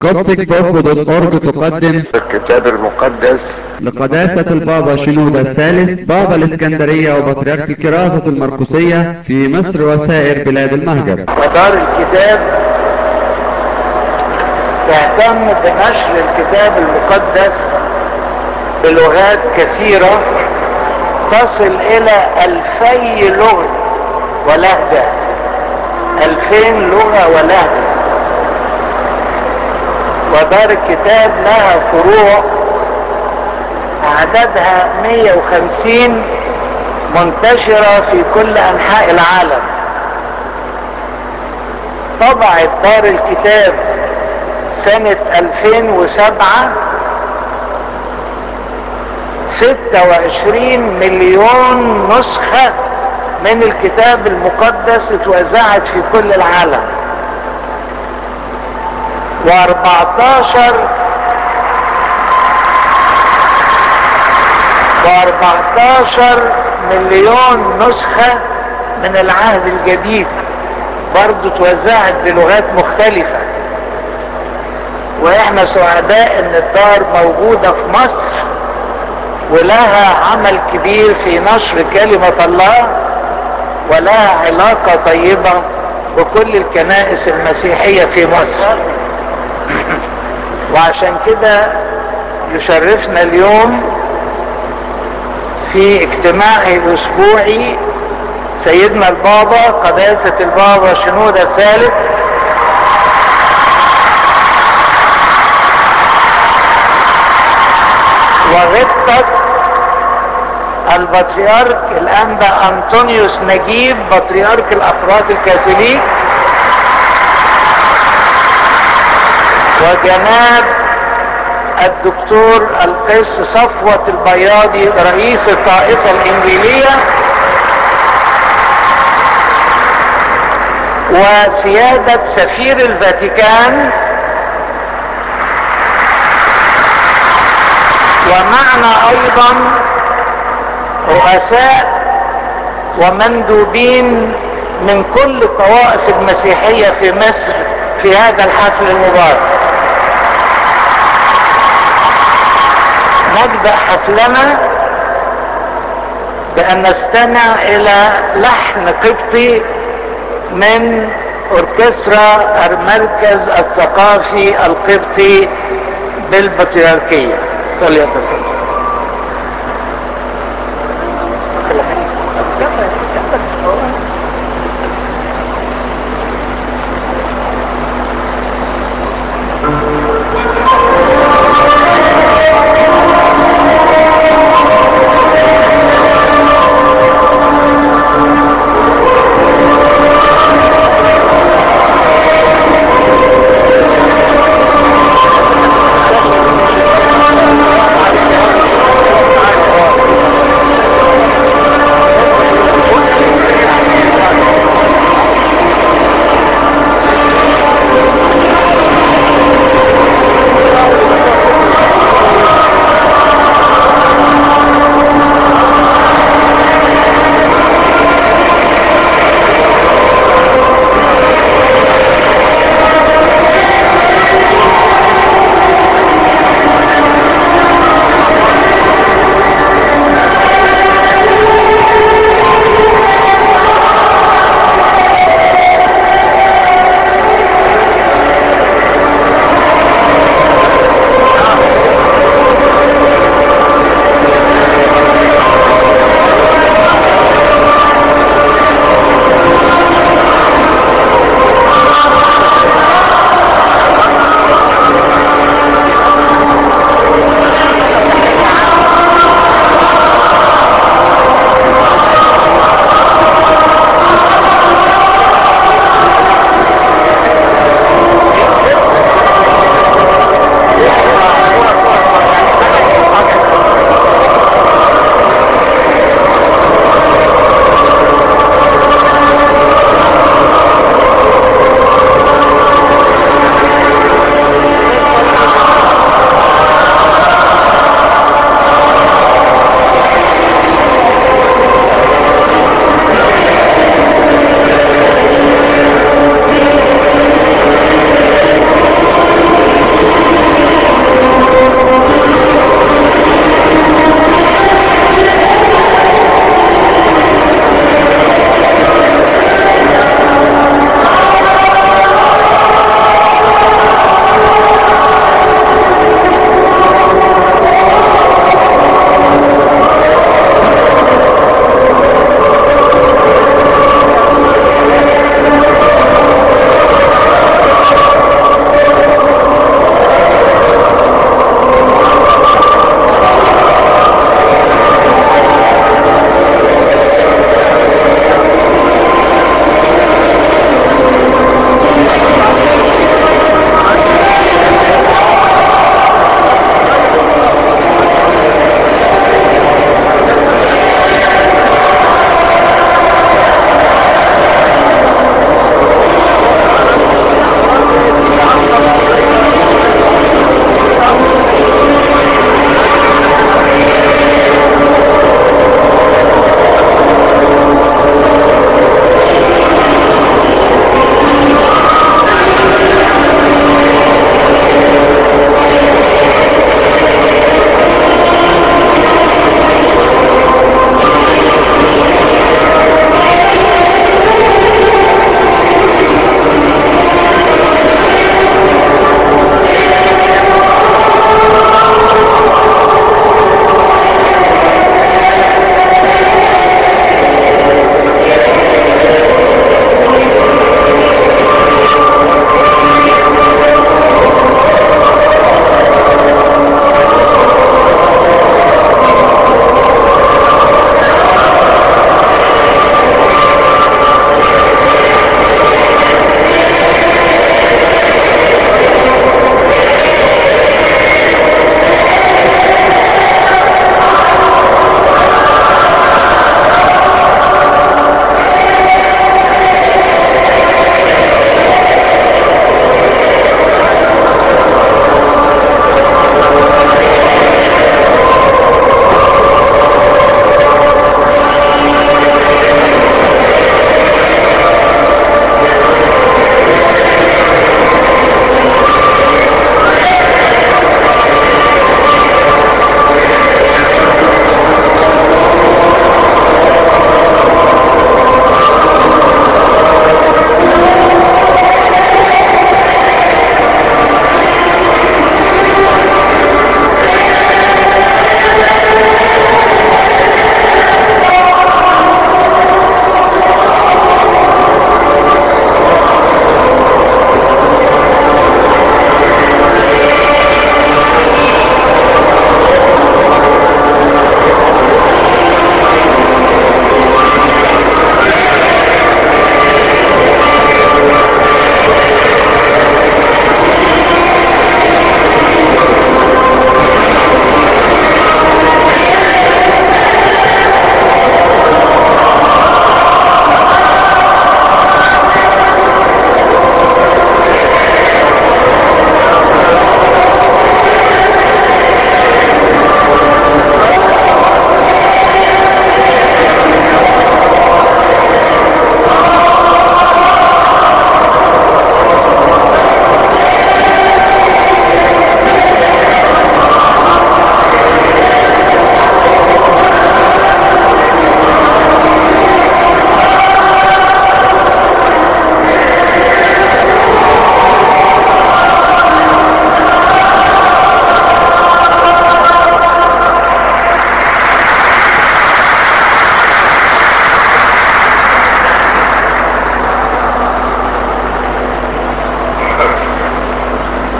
Copticbook.org تقدم الكتاب المقدس لقداسة البابا شنودة الثالث بابا الإسكندرية وبطريرك كراسة المرقسية في مصر وسائر بلاد المهجر ودار الكتاب تهتم بنشر الكتاب المقدس بلغات كثيرة تصل إلى ألفي لغة ولهجة ألفين لغة ولهجة ودار الكتاب لها فروع عددها 150 منتشرة في كل أنحاء العالم طبعت دار الكتاب سنة 2007 26 مليون نسخة من الكتاب المقدس اتوزعت في كل العالم و14 و14 مليون نسخة من العهد الجديد برضو توزعت بلغات مختلفة واحنا سعداء ان الدار موجودة في مصر ولها عمل كبير في نشر كلمة الله ولها علاقة طيبة بكل الكنائس المسيحية في مصر وعشان كده يشرفنا اليوم في اجتماعي الاسبوعي سيدنا البابا قداسة البابا شنودة الثالث وغبطة البطريرك الانبا انطونيوس نجيب بطريرك الافراد الكاثوليك وجناب الدكتور القس صفوة البياضي رئيس الطائفة الإنجيلية وسيادة سفير الفاتيكان ومعنا أيضا رؤساء ومندوبين من كل الطوائف المسيحية في مصر في هذا الحفل المبارك نبدأ حفلنا بأن نستمع إلى لحن قبطي من أوركسترا المركز الثقافي القبطي بالبطريركية فليتفضل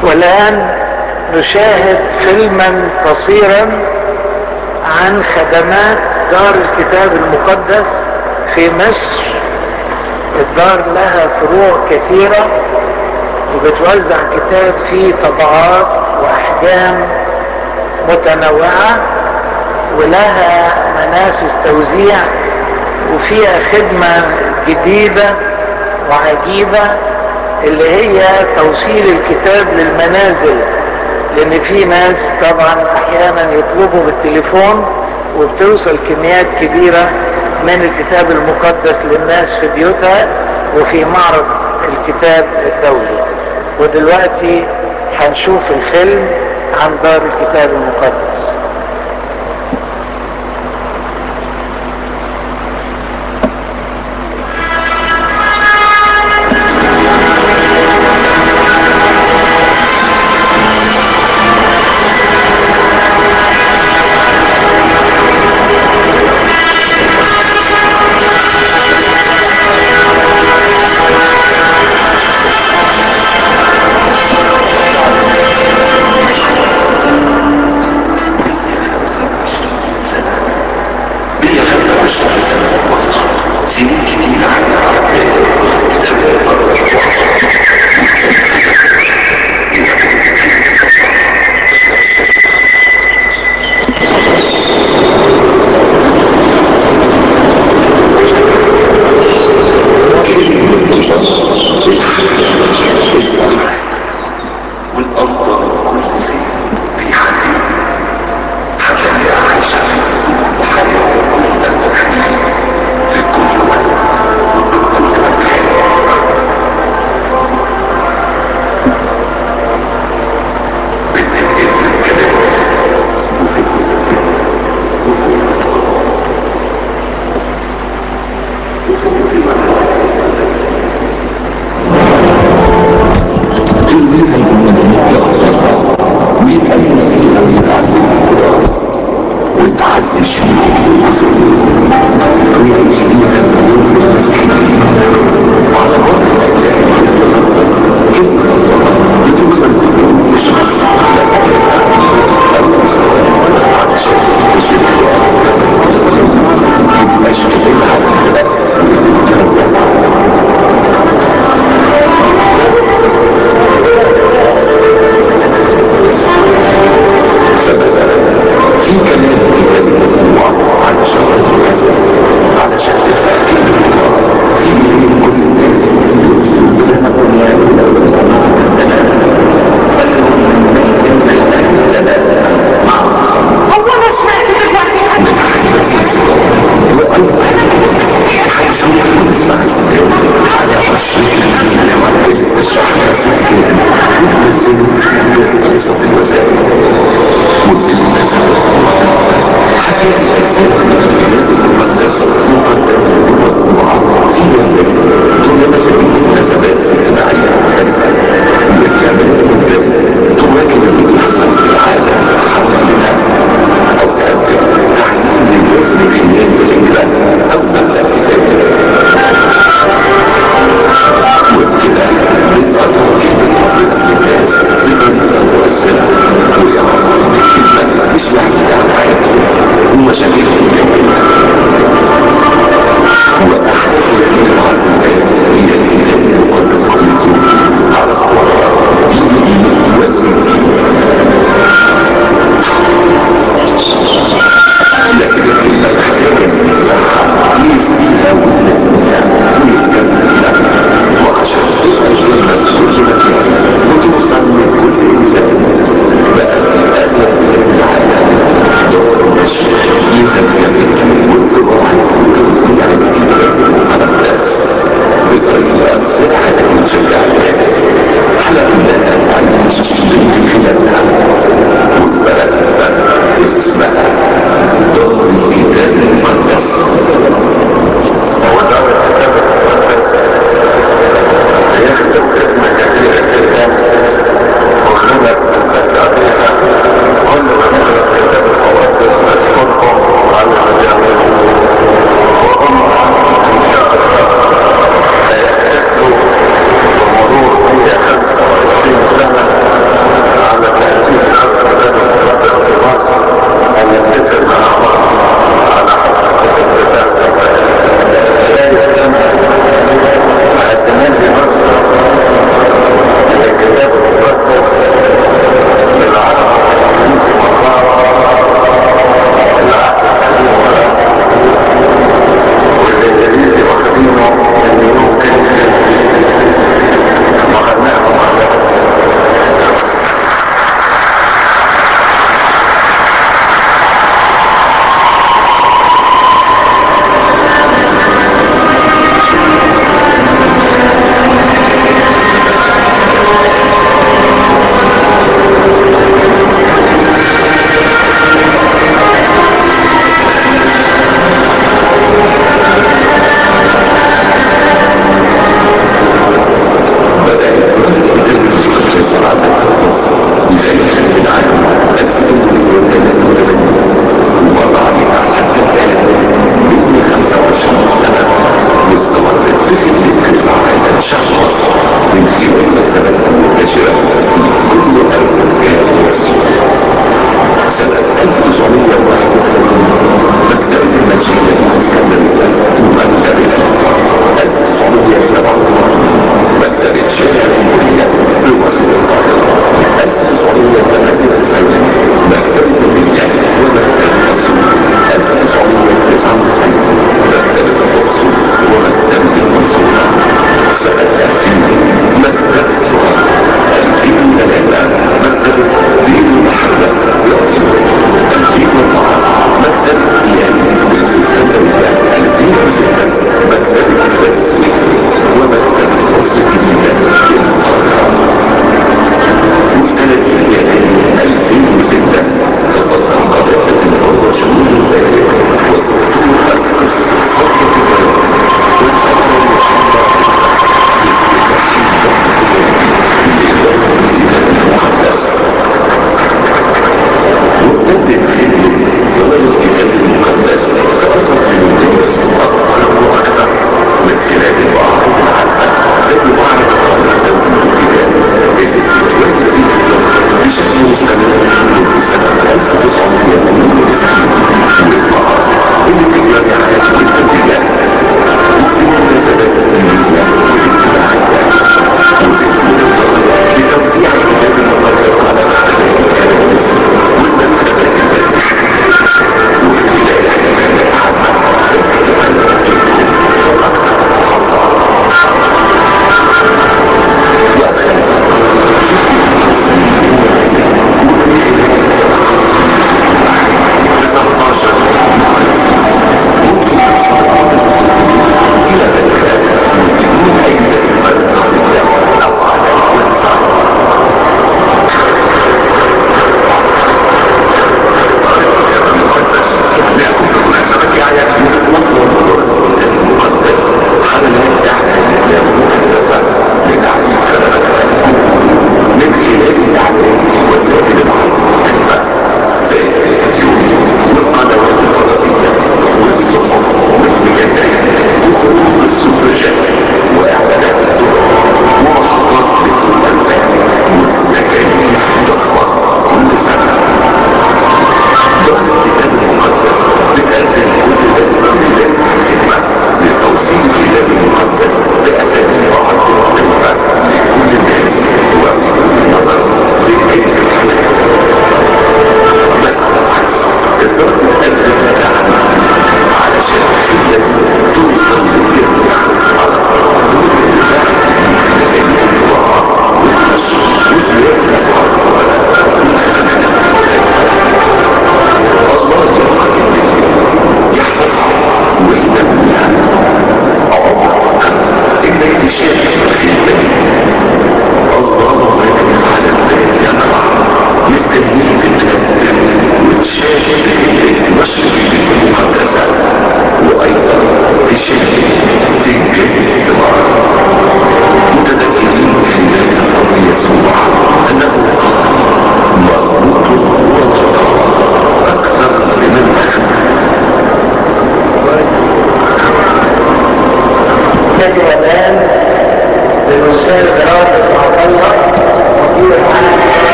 والآن نشاهد فيلما قصيرا عن خدمات دار الكتاب المقدس في مصر الدار لها فروع كثيرة وبتوزع كتاب فيه طبعات وأحجام متنوعة ولها منافذ توزيع وفيها خدمة جديدة وعجيبة اللي هي توصيل الكتاب للمنازل لان في ناس طبعا احيانا يطلبوا بالتليفون وبتوصل كميات كبيرة من الكتاب المقدس للناس في بيوتها وفي معرض الكتاب الدولي ودلوقتي هنشوف الفيلم عن دار الكتاب المقدس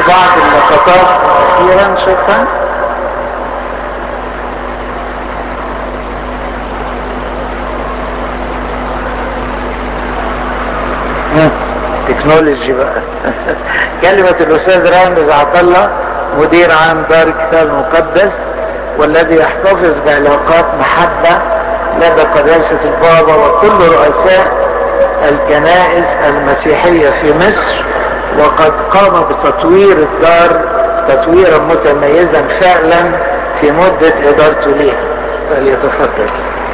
بعض اللقطات اخيرا شكرا تكنولوجي بقى كلمة الأستاذ رامز عطلة مدير عام دار الكتاب المقدس والذي يحتفظ بعلاقات محبة لدى قداسة البابا وكل رؤساء الكنائس المسيحية في مصر وقد قام بتطوير الدار تطويرا متميزا فعلا في مدة إدارته ليها فليتفضل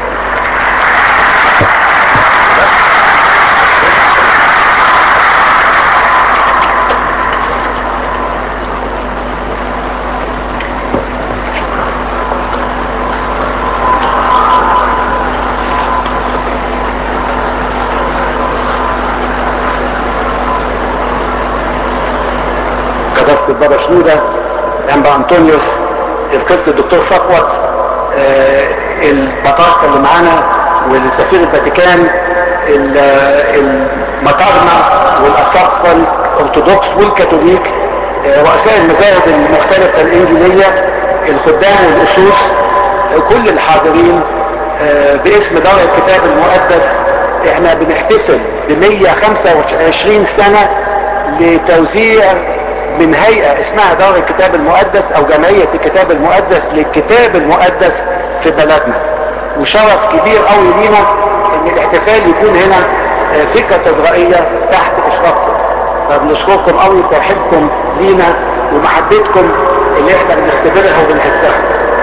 قداسة البابا شنودة أنبا أنطونيوس القس الدكتور صفوت آه، البطاركة اللي معانا والسفير الفاتيكان ال- المطارنة والأساقفة الأرثوذكس والكاثوليك آه، رؤساء المذاهب المختلفة الإنجيلية الخدام والأسوس آه، كل الحاضرين آه، باسم دار الكتاب المقدس احنا بنحتفل ب 125 سنة لتوزيع من هيئة اسمها دار الكتاب المقدس او جمعية الكتاب المقدس للكتاب المقدس في بلدنا وشرف كبير قوي لينا ان الاحتفال يكون هنا آه، في كاتدرائية تحت اشرافكم فبنشكركم قوي بترحيبكم لينا ومحبتكم اللي احنا بنختبرها وبنحسها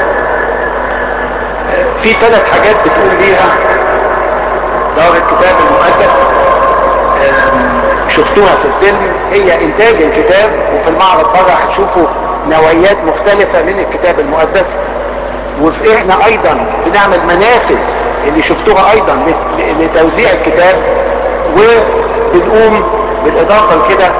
آه، في ثلاث حاجات بتقول بيها دار الكتاب المقدس آم، شفتوها في الفيلم هي انتاج الكتاب وفي المعرض بره هتشوفوا نوعيات مختلفة من الكتاب المقدس واحنا ايضا بنعمل منافذ اللي شفتوها ايضا لت- لتوزيع الكتاب وبنقوم بالاضافة لكده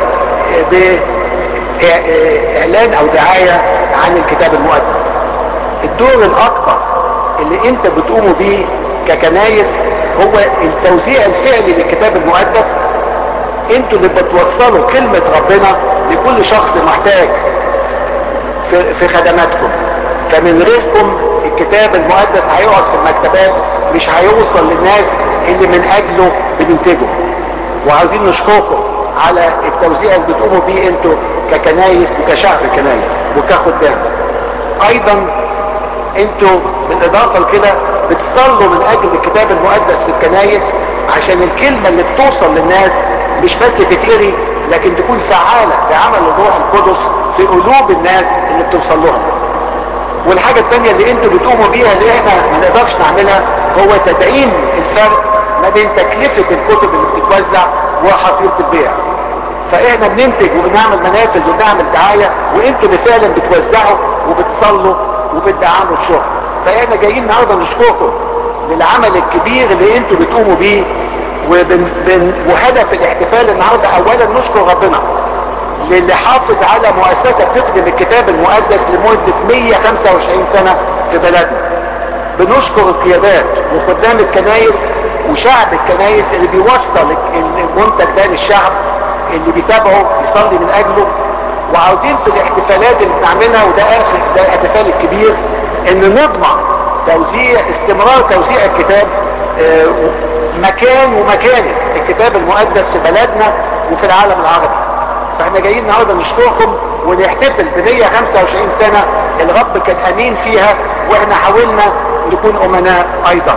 باعلان او دعاية عن الكتاب المقدس الدور الاكبر اللي انت بتقوموا بيه ككنايس هو التوزيع الفعلي للكتاب المقدس انتوا اللي بتوصلوا كلمة ربنا لكل شخص محتاج في, في خدماتكم فمن غيركم الكتاب المقدس هيقعد في المكتبات مش هيوصل للناس اللي من اجله بننتجه وعاوزين نشكركم على التوزيع اللي بتقوموا بيه انتوا ككنايس وكشعب كنايس وكخدام ايضا انتوا بالاضافة لكده بتصلوا من اجل الكتاب المقدس في الكنايس عشان الكلمة اللي بتوصل للناس مش بس تتقري لكن تكون فعالة بعمل الروح القدس في قلوب الناس اللي بتوصل لهم والحاجة التانية اللي انتوا بتقوموا بيها اللي احنا ما نقدرش نعملها هو تدعيم الفرق ما بين تكلفة الكتب اللي بتتوزع وحصيلة البيع فاحنا بننتج وبنعمل منافذ وبنعمل دعاية وانتوا اللي فعلا بتوزعوا وبتصلوا وبتدعموا الشغل فاحنا جايين النهارده نشكركم للعمل الكبير اللي انتوا بتقوموا بيه وبن بن وهدف الاحتفال النهارده اولا نشكر ربنا للي حافظ على مؤسسة بتخدم الكتاب المقدس لمدة 125 سنة في بلدنا بنشكر القيادات وخدام الكنايس وشعب الكنايس اللي بيوصل المنتج ده للشعب اللي بيتابعه يصلي من اجله وعاوزين في الاحتفالات اللي بنعملها وده اخر ده الاحتفال الكبير ان نضمن توزيع استمرار توزيع الكتاب آه، مكان ومكانة الكتاب المقدس في بلدنا وفي العالم العربي فاحنا جايين النهارده نشكركم ونحتفل ب 125 سنة الرب كان امين فيها واحنا حاولنا نكون امناء ايضا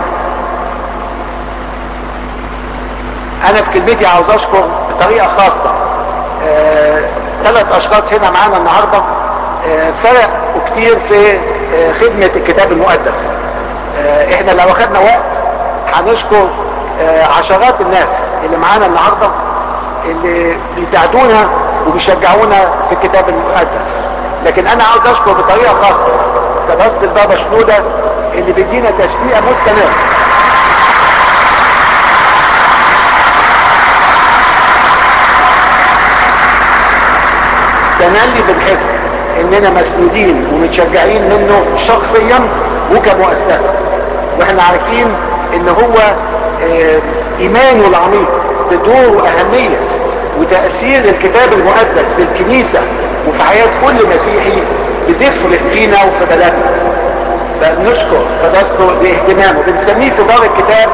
انا في كلمتي عاوز اشكر بطريقة خاصة ثلاث اشخاص هنا معانا النهاردة آه، فرقوا كتير في آه، خدمة الكتاب المقدس آه، احنا لو اخدنا وقت هنشكر آه، عشرات الناس اللي معانا النهاردة اللي بيساعدونا وبيشجعونا في الكتاب المقدس لكن انا عاوز اشكر بطريقة خاصة كراسة البابا شنودة اللي بيدينا تشجيع مستمر تملي بنحس اننا مسنودين ومتشجعين منه شخصيا وكمؤسسة واحنا عارفين ان هو آه، ايمانه العميق بدور واهمية وتأثير الكتاب المقدس بالكنيسة وفي حياة كل مسيحي بتفرق فينا وفي بلدنا فنشكر قداسته باهتمامه بنسميه في دار الكتاب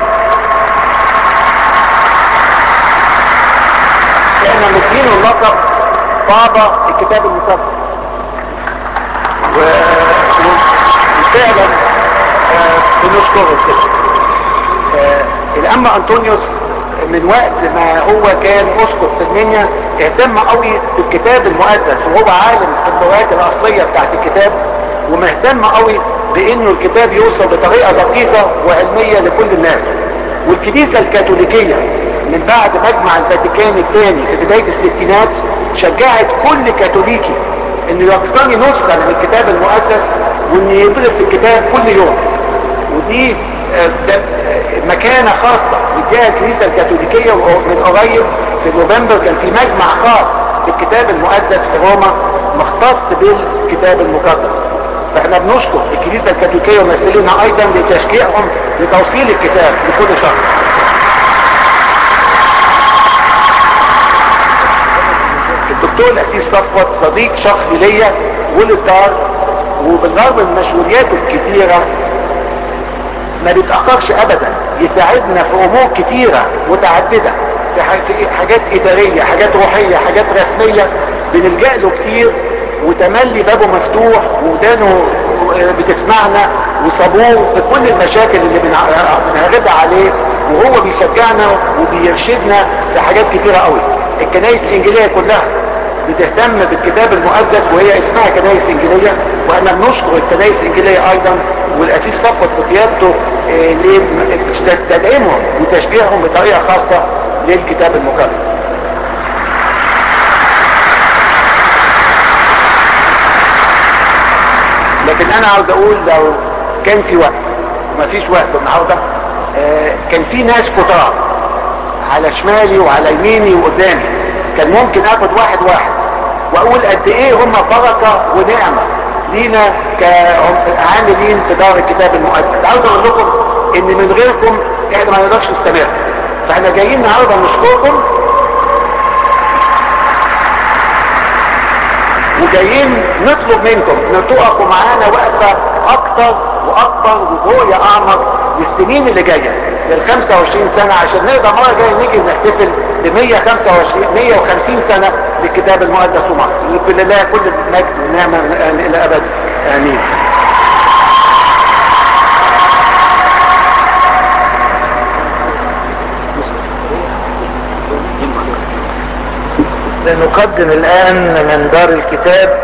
احنا مدينه اللقب بابا الكتاب المقدس و... وفعلا آه بنشكره كده آه الأما أنطونيوس من وقت ما هو كان أسقط في المنيا اهتم قوي بالكتاب المقدس وهو عالم في اللغات الأصلية بتاعت الكتاب ومهتم قوي بأنه الكتاب يوصل بطريقة دقيقة وعلمية لكل الناس والكنيسة الكاثوليكية من بعد مجمع الفاتيكان الثاني في بداية الستينات شجعت كل كاثوليكي انه يقتني نسخة من الكتاب المقدس وانه يدرس الكتاب كل يوم ودي مكانة خاصة مديها الكنيسة الكاثوليكية من قريب في نوفمبر كان في مجمع خاص بالكتاب المقدس في روما مختص بالكتاب المقدس فاحنا بنشكر الكنيسة الكاثوليكية وممثلينها ايضا لتشجيعهم لتوصيل الكتاب لكل شخص الدكتور الاسيس صفوت صديق شخصي ليا وللدار وبالرغم من مشغولياته الكتيرة ما بيتأخرش ابدا يساعدنا في امور كتيرة متعددة في حاجات ادارية حاجات روحية حاجات رسمية بنلجأ له كتير وتملي بابه مفتوح ودانه بتسمعنا وصبور في كل المشاكل اللي بنعرضها عليه وهو بيشجعنا وبيرشدنا في حاجات كتيرة قوي الكنائس الانجيلية كلها بتهتم بالكتاب المقدس وهي اسمها كنائس انجيلية واحنا بنشكر الكنائس الانجيلية ايضا والاسيس صفوت في قيادته تستدعمهم وتشجيعهم بطريقة خاصة للكتاب المقدس لكن انا عاوز اقول لو كان في وقت ومفيش وقت النهارده آه كان في ناس كتار على شمالي وعلى يميني وقدامي كان ممكن اخد واحد واحد واقول قد ايه هم بركة ونعمة لينا كعاملين في دار الكتاب المقدس عاوز اقول لكم ان من غيركم احنا ما نقدرش نستمر فاحنا جايين النهارده نشكركم وجايين نطلب منكم ان تقفوا معانا وقفة اكتر واكبر وبرؤية اعمق للسنين اللي جاية لل 25 سنة عشان نقدر مرة جاية نيجي نحتفل ب 125 150 سنة للكتاب المقدس في مصر لله كل المجد والنعمة من الآن إلى أبد آمين لنقدم الآن من دار الكتاب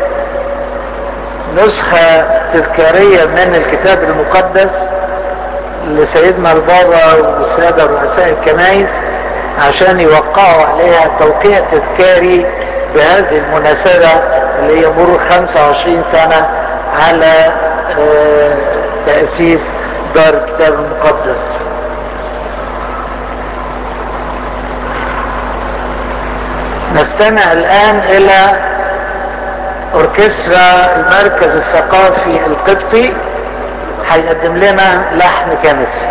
نسخة تذكارية من الكتاب المقدس لسيدنا البابا والسادة رؤساء الكنائس عشان يوقعوا عليها توقيع تذكاري بهذه المناسبة اللي هي مرور 25 سنة على تأسيس دار الكتاب المقدس نستمع الآن إلى أوركسترا المركز الثقافي القبطي هيقدم لنا لحن كنسي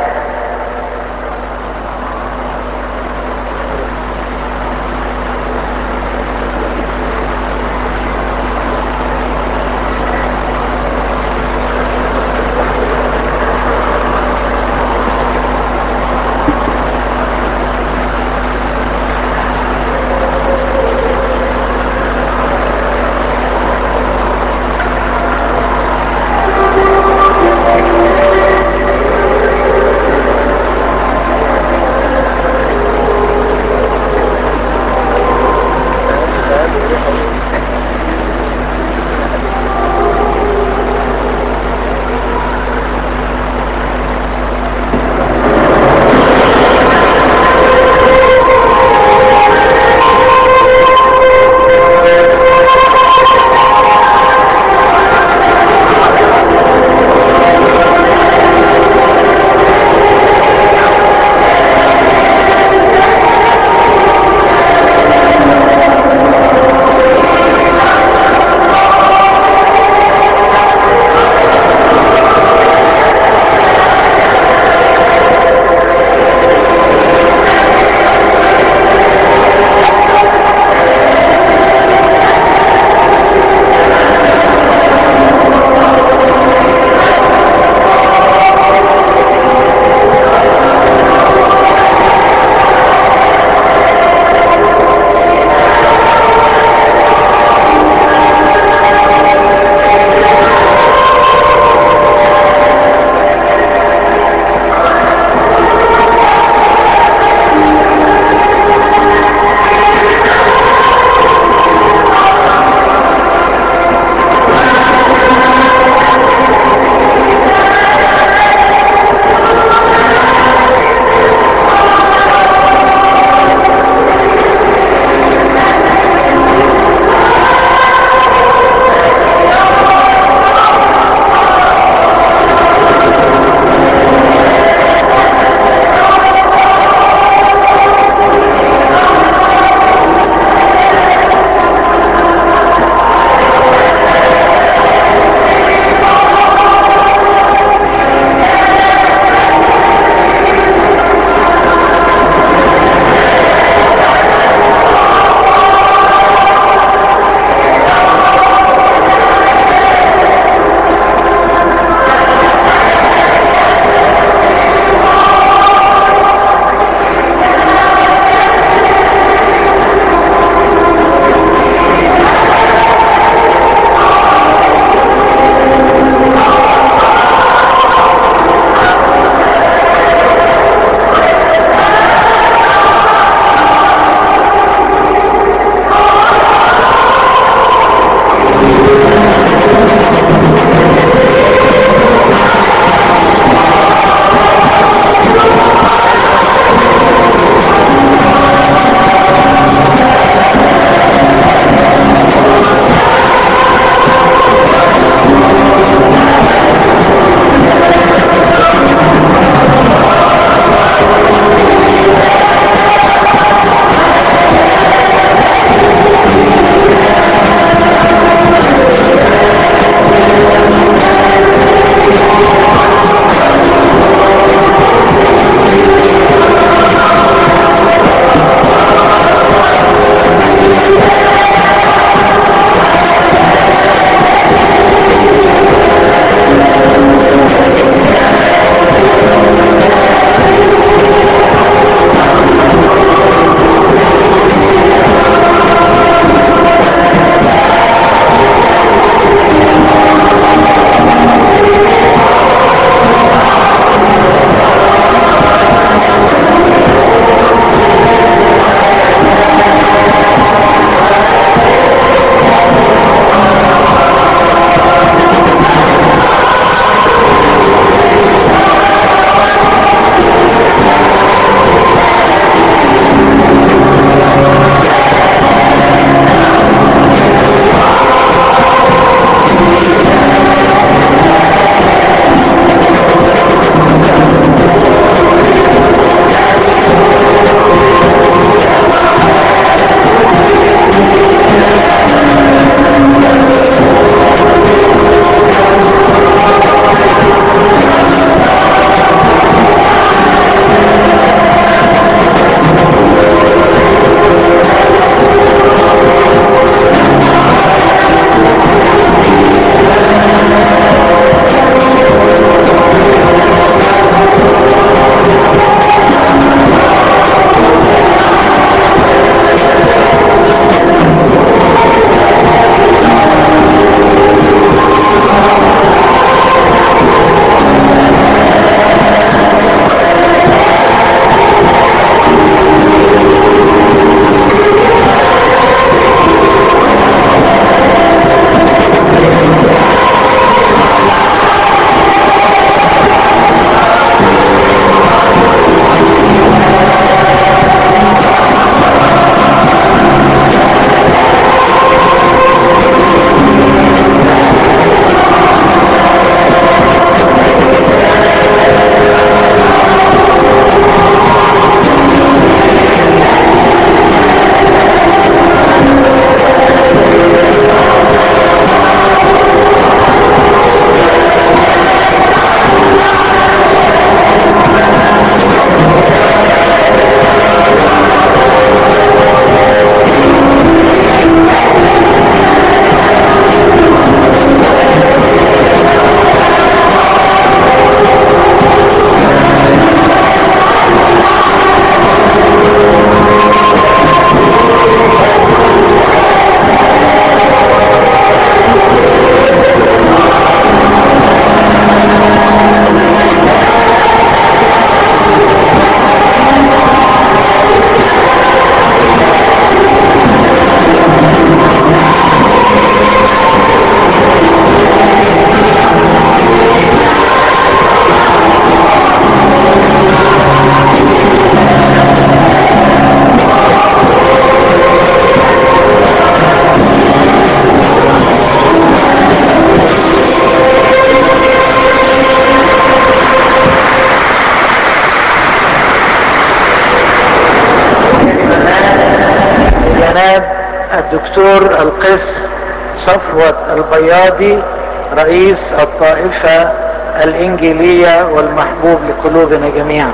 جناب الدكتور القس صفوت البياضي رئيس الطائفة الإنجيلية والمحبوب لقلوبنا جميعا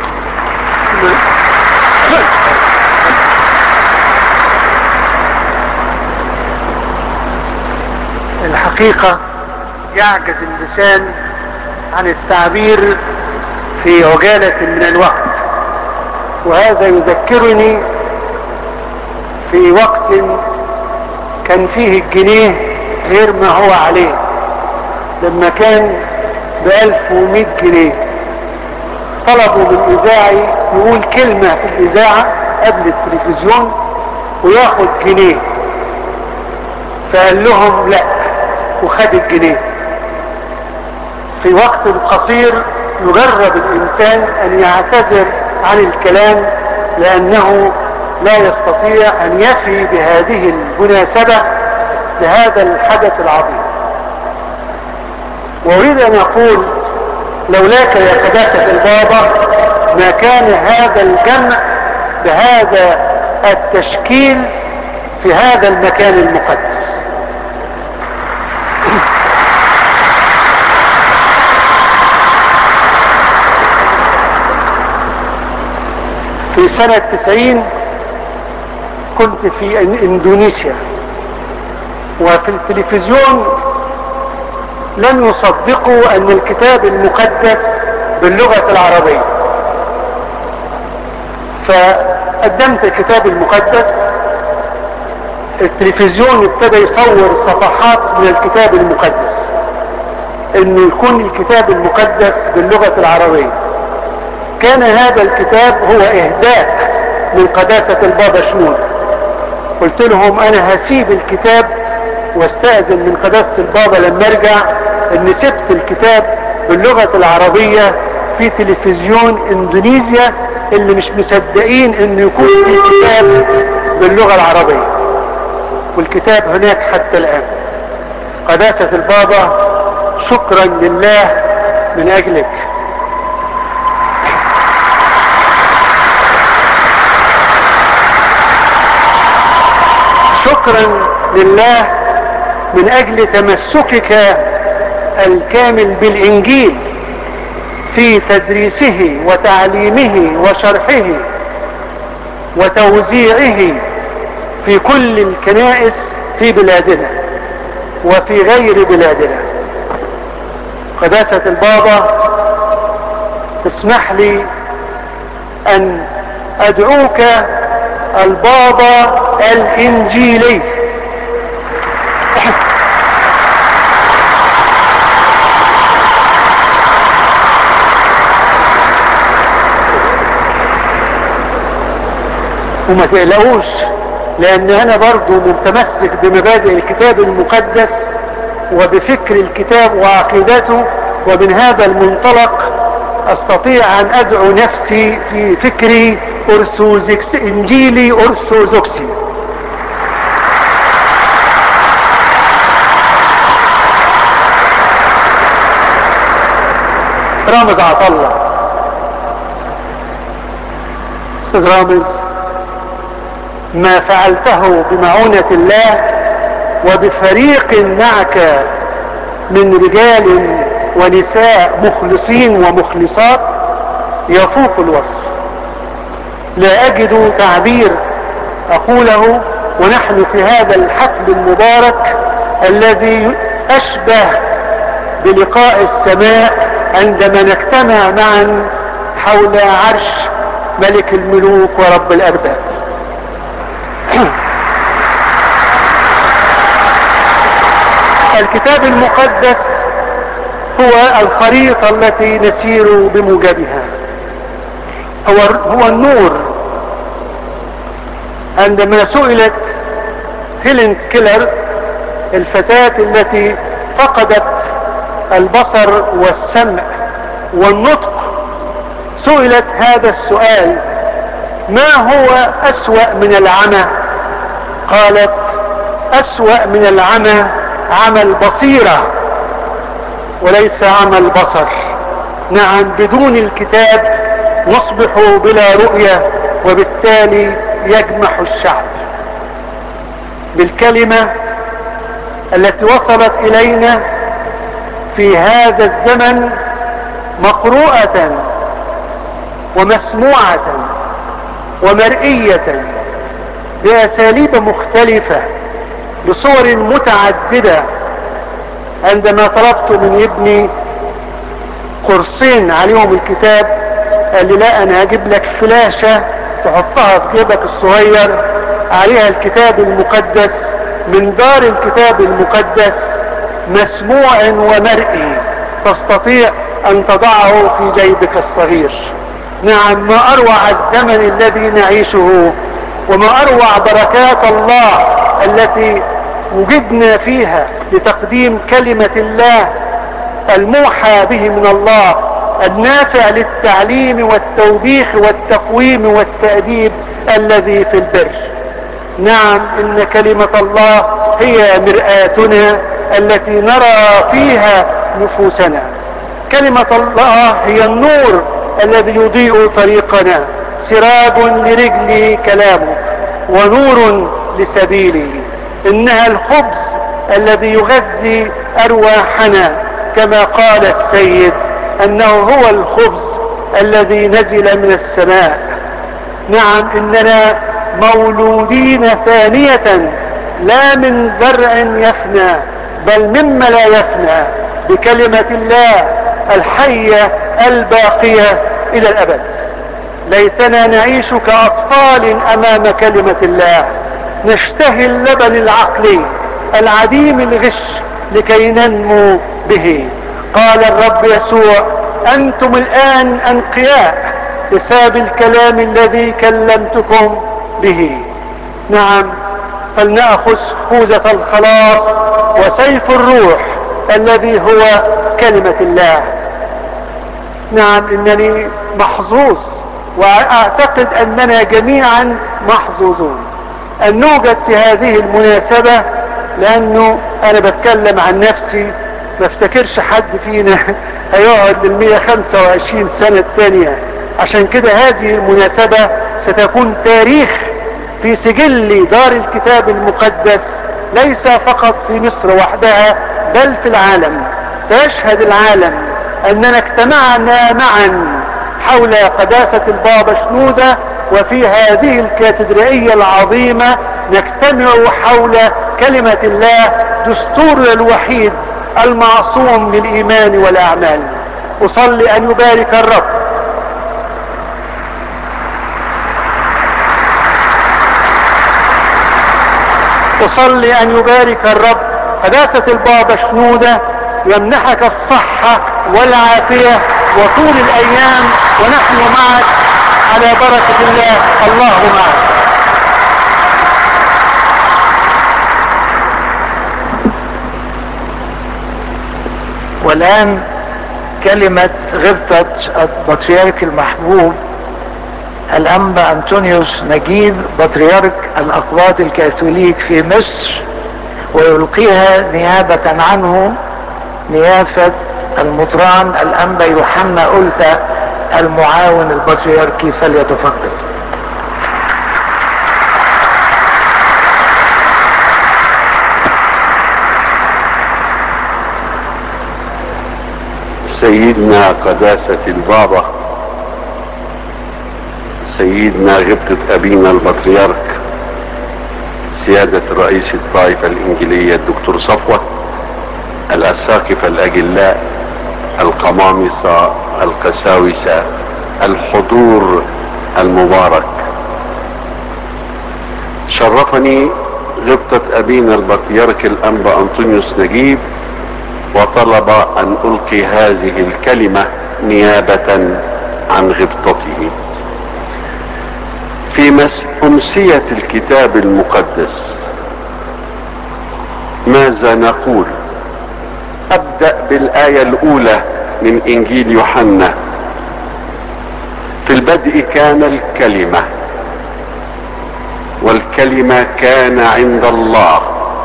الحقيقة يعجز اللسان عن التعبير في عجالة من الوقت وهذا يذكرني في وقت كان فيه الجنيه غير ما هو عليه لما كان بألف ومئة جنيه طلبوا من إذاعي يقول كلمة في الإذاعة قبل التلفزيون وياخد جنيه فقال لهم لا وخد الجنيه في وقت قصير يجرب الإنسان أن يعتذر عن الكلام لأنه لا يستطيع أن يفي بهذه المناسبة لهذا الحدث العظيم وأريد أن أقول لولاك يا قداسة البابا ما كان هذا الجمع بهذا التشكيل في هذا المكان المقدس في سنة تسعين كنت في اندونيسيا وفي التلفزيون لم يصدقوا ان الكتاب المقدس باللغة العربية فقدمت الكتاب المقدس التلفزيون ابتدى يصور صفحات من الكتاب المقدس انه يكون الكتاب المقدس باللغة العربية كان هذا الكتاب هو اهداء من قداسة البابا شنود قلت لهم انا هسيب الكتاب واستأذن من قداسة البابا لما ارجع ان سبت الكتاب باللغة العربية في تلفزيون اندونيسيا اللي مش مصدقين ان يكون في كتاب باللغة العربية والكتاب هناك حتى الان قداسة البابا شكرا لله من اجلك شكرا لله من اجل تمسكك الكامل بالانجيل في تدريسه وتعليمه وشرحه وتوزيعه في كل الكنائس في بلادنا وفي غير بلادنا قداسة البابا اسمح لي ان ادعوك البابا الانجيلي وما تقلقوش لان انا برضو متمسك بمبادئ الكتاب المقدس وبفكر الكتاب وعقيدته ومن هذا المنطلق استطيع ان ادعو نفسي في فكري ارثوذكس انجيلي ارثوذكسي رامز عطله استاذ رامز ما فعلته بمعونة الله وبفريق معك من رجال ونساء مخلصين ومخلصات يفوق الوصف لا اجد تعبير اقوله ونحن في هذا الحفل المبارك الذي اشبه بلقاء السماء عندما نجتمع معا حول عرش ملك الملوك ورب الارباب الكتاب المقدس هو الخريطة التي نسير بموجبها هو, هو النور عندما سئلت هيلين كيلر الفتاة التي فقدت البصر والسمع والنطق سئلت هذا السؤال ما هو أسوأ من العمى قالت أسوأ من العمى عمى البصيرة وليس عمى البصر نعم بدون الكتاب نصبح بلا رؤية وبالتالي يجمح الشعب بالكلمة التي وصلت الينا في هذا الزمن مقروءة ومسموعة ومرئية باساليب مختلفة بصور متعددة عندما طلبت من ابني قرصين عليهم الكتاب قال لي لا انا هجيب لك فلاشة تحطها في جيبك الصغير عليها الكتاب المقدس من دار الكتاب المقدس مسموع ومرئي تستطيع ان تضعه في جيبك الصغير نعم ما اروع الزمن الذي نعيشه وما اروع بركات الله التي وجدنا فيها لتقديم كلمة الله الموحى به من الله النافع للتعليم والتوبيخ والتقويم والتأديب الذي في البر نعم ان كلمة الله هي مرآتنا التي نرى فيها نفوسنا كلمة الله هي النور الذي يضيء طريقنا سراج لرجلي كلامه ونور لسبيلي انها الخبز الذي يغذي ارواحنا كما قال السيد انه هو الخبز الذي نزل من السماء نعم اننا مولودين ثانية لا من زرع يفنى بل مما لا يفنى بكلمة الله الحية الباقية الى الابد ليتنا نعيش كاطفال امام كلمة الله نشتهي اللبن العقلي العديم الغش لكي ننمو به قال الرب يسوع انتم الان انقياء بسبب الكلام الذي كلمتكم به نعم فلنأخذ خوذة الخلاص وسيف الروح الذي هو كلمة الله نعم انني محظوظ واعتقد اننا جميعا محظوظون ان نوجد في هذه المناسبة لانه انا بتكلم عن نفسي ما افتكرش حد فينا هيقعد للمية خمسة وعشرين سنة الثانية عشان كده هذه المناسبة ستكون تاريخ في سجل دار الكتاب المقدس ليس فقط في مصر وحدها بل في العالم سيشهد العالم اننا اجتمعنا معا حول قداسة البابا شنودة وفي هذه الكاتدرائية العظيمة نجتمع حول كلمة الله دستورنا الوحيد المعصوم بالايمان والاعمال اصلي ان يبارك الرب اصلي ان يبارك الرب قداسة البابا شنودة يمنحك الصحة والعافية وطول الايام ونحن معك على بركة الله الله معك والآن كلمة غبطة البطريرك المحبوب الأنبا أنطونيوس نجيب بطريرك الأقباط الكاثوليك في مصر ويلقيها نيابة عنه نيافة المطران الأنبا يوحنا ألتا المعاون البطريركي فليتفضل سيدنا قداسة البابا سيدنا غبطة أبينا البطريرك سيادة رئيس الطائفة الإنجيلية الدكتور صفوة الأساقفة الأجلاء القمامصة القساوسة الحضور المبارك شرفني غبطة أبينا البطريرك الأنبا أنطونيوس نجيب وطلب ان القي هذه الكلمة نيابة عن غبطته في مس امسية الكتاب المقدس ماذا نقول ابدأ بالاية الاولى من انجيل يوحنا في البدء كان الكلمة والكلمة كان عند الله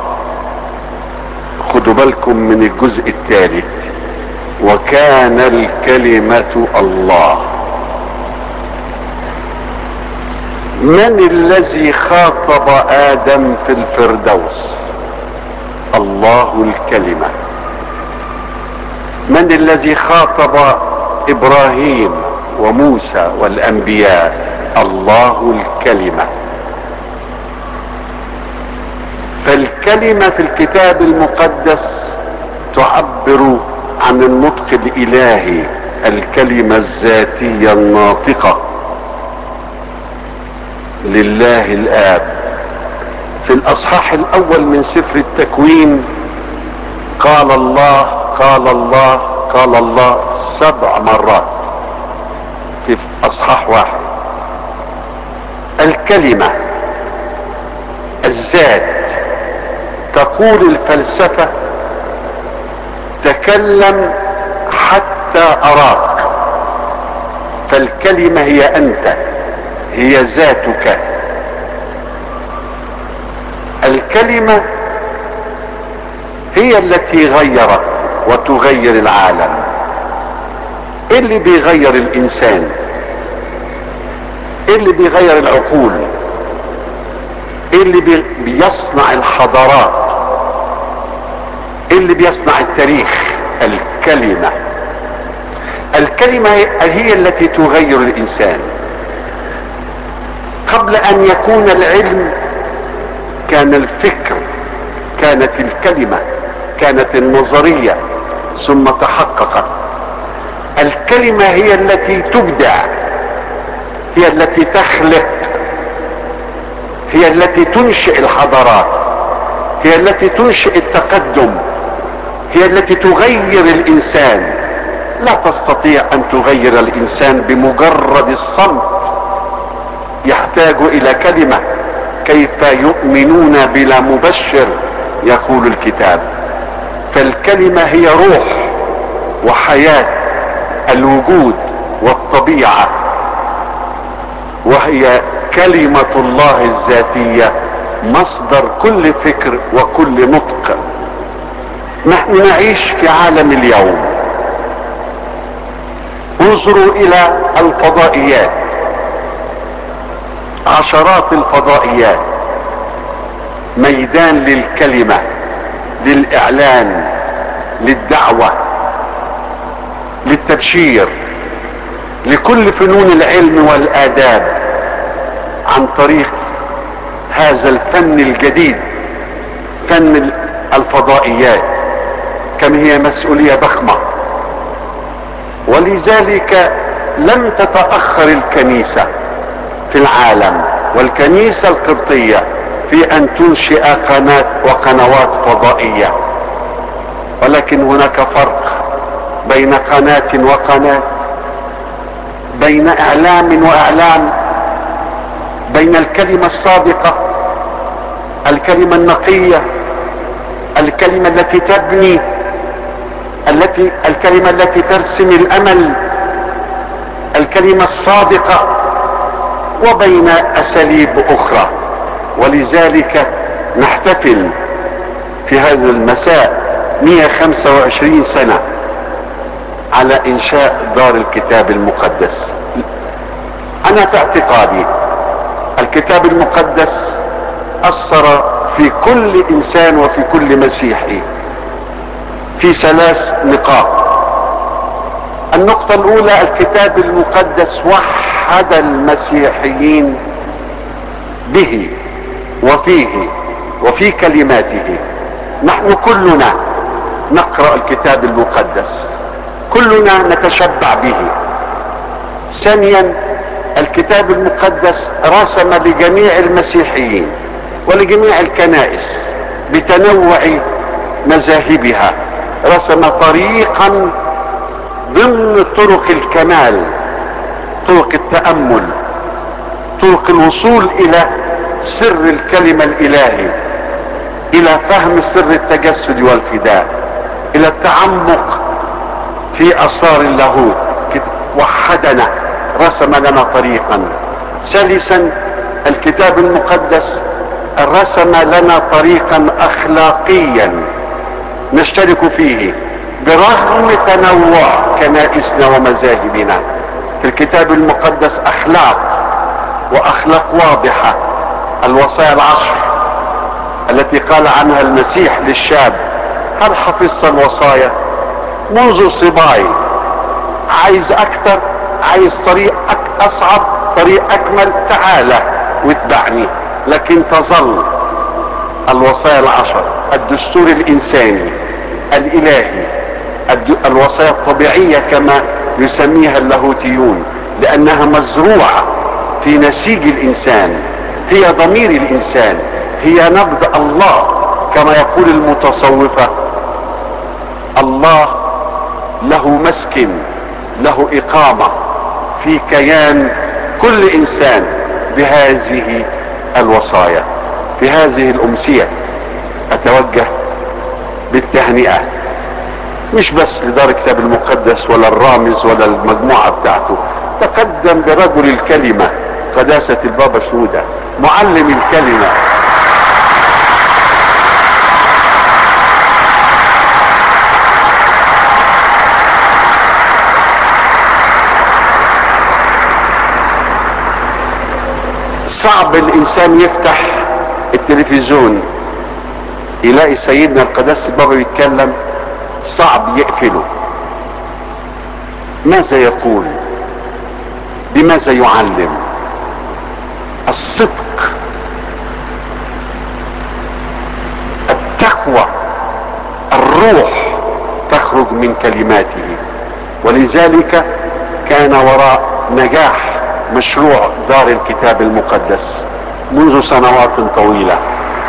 خدوا بالكم من الجزء الثالث وكان الكلمة الله من الذي خاطب ادم في الفردوس الله الكلمه من الذي خاطب ابراهيم وموسى والانبياء الله الكلمه فالكلمه في الكتاب المقدس تعبر عن النطق الالهي الكلمه الذاتيه الناطقه لله الاب في الاصحاح الاول من سفر التكوين قال الله قال الله قال الله سبع مرات في اصحاح واحد الكلمه الذات تقول الفلسفه تكلم حتى اراك فالكلمه هي انت هي ذاتك الكلمه هي التي غيرت وتغير العالم ايه اللي بيغير الانسان ايه اللي بيغير العقول ايه اللي بي بيصنع الحضارات ايه اللي بيصنع التاريخ الكلمه الكلمه هي التي تغير الانسان قبل ان يكون العلم كان الفكر كانت الكلمه كانت النظريه ثم تحققت الكلمه هي التي تبدع هي التي تخلق هي التي تنشئ الحضارات هي التي تنشئ التقدم هي التي تغير الانسان لا تستطيع ان تغير الانسان بمجرد الصمت يحتاج الى كلمه كيف يؤمنون بلا مبشر يقول الكتاب فالكلمه هي روح وحياه الوجود والطبيعه وهي كلمه الله الذاتيه مصدر كل فكر وكل نطق نحن نعيش في عالم اليوم انظروا الى الفضائيات عشرات الفضائيات ميدان للكلمه للاعلان للدعوه للتبشير لكل فنون العلم والاداب عن طريق هذا الفن الجديد فن الفضائيات كم هي مسؤوليه ضخمه ولذلك لم تتاخر الكنيسه في العالم والكنيسه القبطيه في ان تنشئ قناه وقنوات فضائيه ولكن هناك فرق بين قناه وقناه بين اعلام واعلام بين الكلمه الصادقه الكلمه النقيه الكلمه التي تبني التي الكلمه التي ترسم الامل الكلمه الصادقه وبين اساليب اخرى ولذلك نحتفل في هذا المساء 125 سنه على انشاء دار الكتاب المقدس انا في اعتقادي الكتاب المقدس اثر في كل انسان وفي كل مسيحي في ثلاث نقاط النقطة الأولى الكتاب المقدس وحد المسيحيين به وفيه وفي كلماته نحن كلنا نقرأ الكتاب المقدس كلنا نتشبع به ثانيا الكتاب المقدس رسم لجميع المسيحيين ولجميع الكنائس بتنوع مذاهبها رسم طريقا ضمن طرق الكمال طرق التامل طرق الوصول الى سر الكلمه الالهي الى فهم سر التجسد والفداء الى التعمق في اسرار اللاهوت وحدنا رسم لنا طريقا ثالثا الكتاب المقدس رسم لنا طريقا اخلاقيا نشترك فيه برغم تنوع كنائسنا ومذاهبنا في الكتاب المقدس اخلاق واخلاق واضحة الوصايا العشر التي قال عنها المسيح للشاب هل حفظت الوصايا منذ صباي عايز اكتر عايز طريق أك اصعب طريق اكمل تعالى واتبعني لكن تظل الوصايا العشر الدستور الانساني الالهي الوصايا الطبيعية كما يسميها اللاهوتيون لانها مزروعة في نسيج الانسان هي ضمير الانسان هي نبض الله كما يقول المتصوفة الله له مسكن له اقامة في كيان كل انسان بهذه الوصايا في هذه الامسية اتوجه بالتهنئة مش بس لدار الكتاب المقدس ولا الرامز ولا المجموعة بتاعته تقدم برجل الكلمة قداسة البابا شنودة معلم الكلمة صعب الانسان يفتح التلفزيون يلاقي سيدنا القداس البابا بيتكلم صعب يقفله ماذا يقول بماذا يعلم الصدق التقوى الروح تخرج من كلماته ولذلك كان وراء نجاح مشروع دار الكتاب المقدس منذ سنوات طويله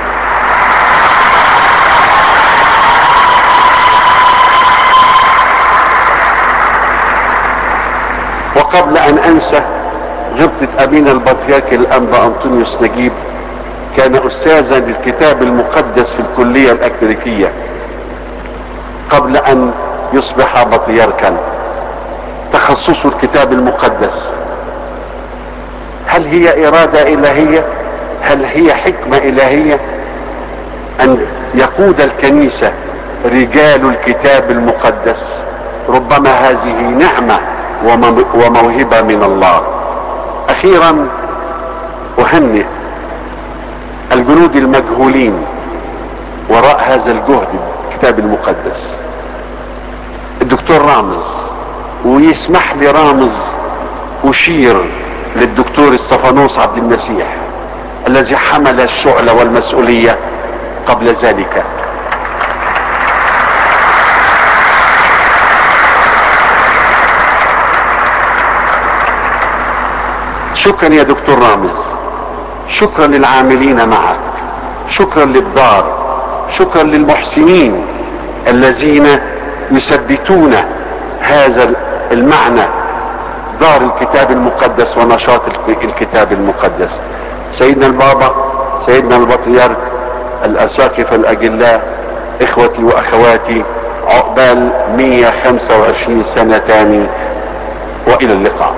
وقبل ان انسى غبطة ابينا البطريرك الانبا انطونيوس نجيب كان استاذا للكتاب المقدس في الكلية الاكاديمية قبل ان يصبح بطريركا تخصصه الكتاب المقدس هل هي ارادة الهية هل هي حكمة الهية ان يقود الكنيسة رجال الكتاب المقدس ربما هذه نعمه وموهبة من الله اخيرا اهنئ الجنود المجهولين وراء هذا الجهد الكتاب المقدس الدكتور رامز ويسمح لي رامز اشير للدكتور الصفانوس عبد المسيح الذي حمل الشعلة والمسؤولية قبل ذلك شكرا يا دكتور رامز شكرا للعاملين معك شكرا للدار شكرا للمحسنين الذين يثبتون هذا المعنى دار الكتاب المقدس ونشاط الكتاب المقدس سيدنا البابا سيدنا البطريرك الاساقفه الاجلاء اخوتي واخواتي عقبال 125 سنه تاني والى اللقاء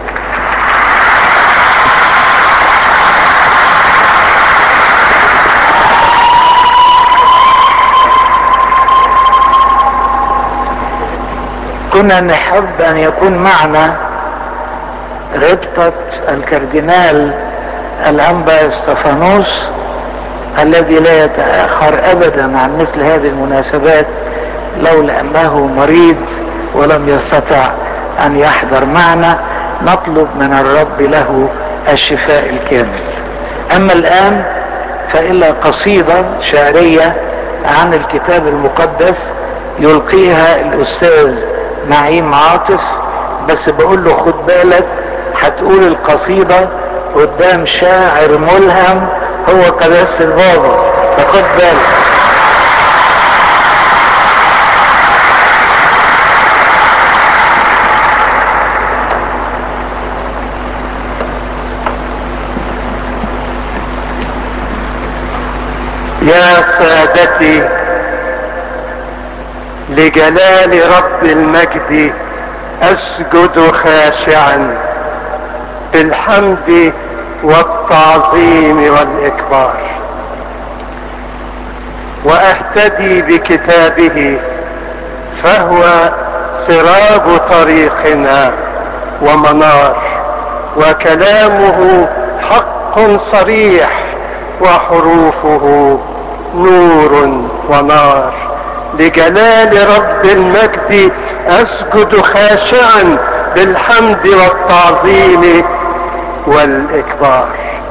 كنا نحب ان يكون معنا ربطة الكاردينال الانبا استفانوس الذي لا يتأخر ابدا عن مثل هذه المناسبات لولا انه مريض ولم يستطع ان يحضر معنا نطلب من الرب له الشفاء الكامل اما الان فإلا قصيدة شعرية عن الكتاب المقدس يلقيها الاستاذ نعيم عاطف بس بقول له خد بالك هتقول القصيدة قدام شاعر ملهم هو قداسة البابا فخد بالك يا سادتي لجلال رب المجد اسجد خاشعا بالحمد والتعظيم والاكبار واهتدي بكتابه فهو سراج طريقنا ومنار وكلامه حق صريح وحروفه نور ونار لجلال رب المجد اسجد خاشعا بالحمد والتعظيم والاكبار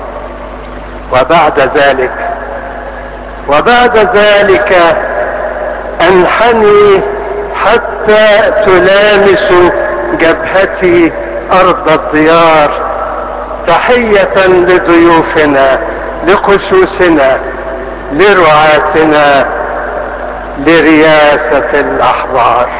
وبعد ذلك وبعد ذلك انحني حتى تلامس جبهتي ارض الديار تحية لضيوفنا لقسوسنا لرعاتنا لرياسة الاحبار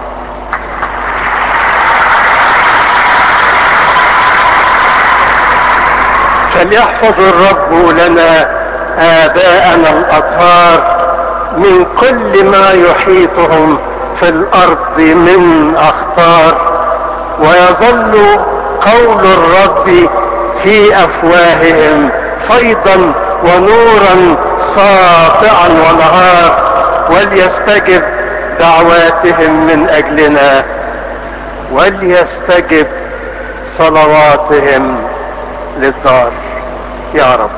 فليحفظ الرب لنا آباءنا الأطهار من كل ما يحيطهم في الأرض من أخطار ويظل قول الرب في أفواههم فيضا ونورا ساطعا ونهار وليستجب دعواتهم من أجلنا وليستجب صلواتهم للدار يا رب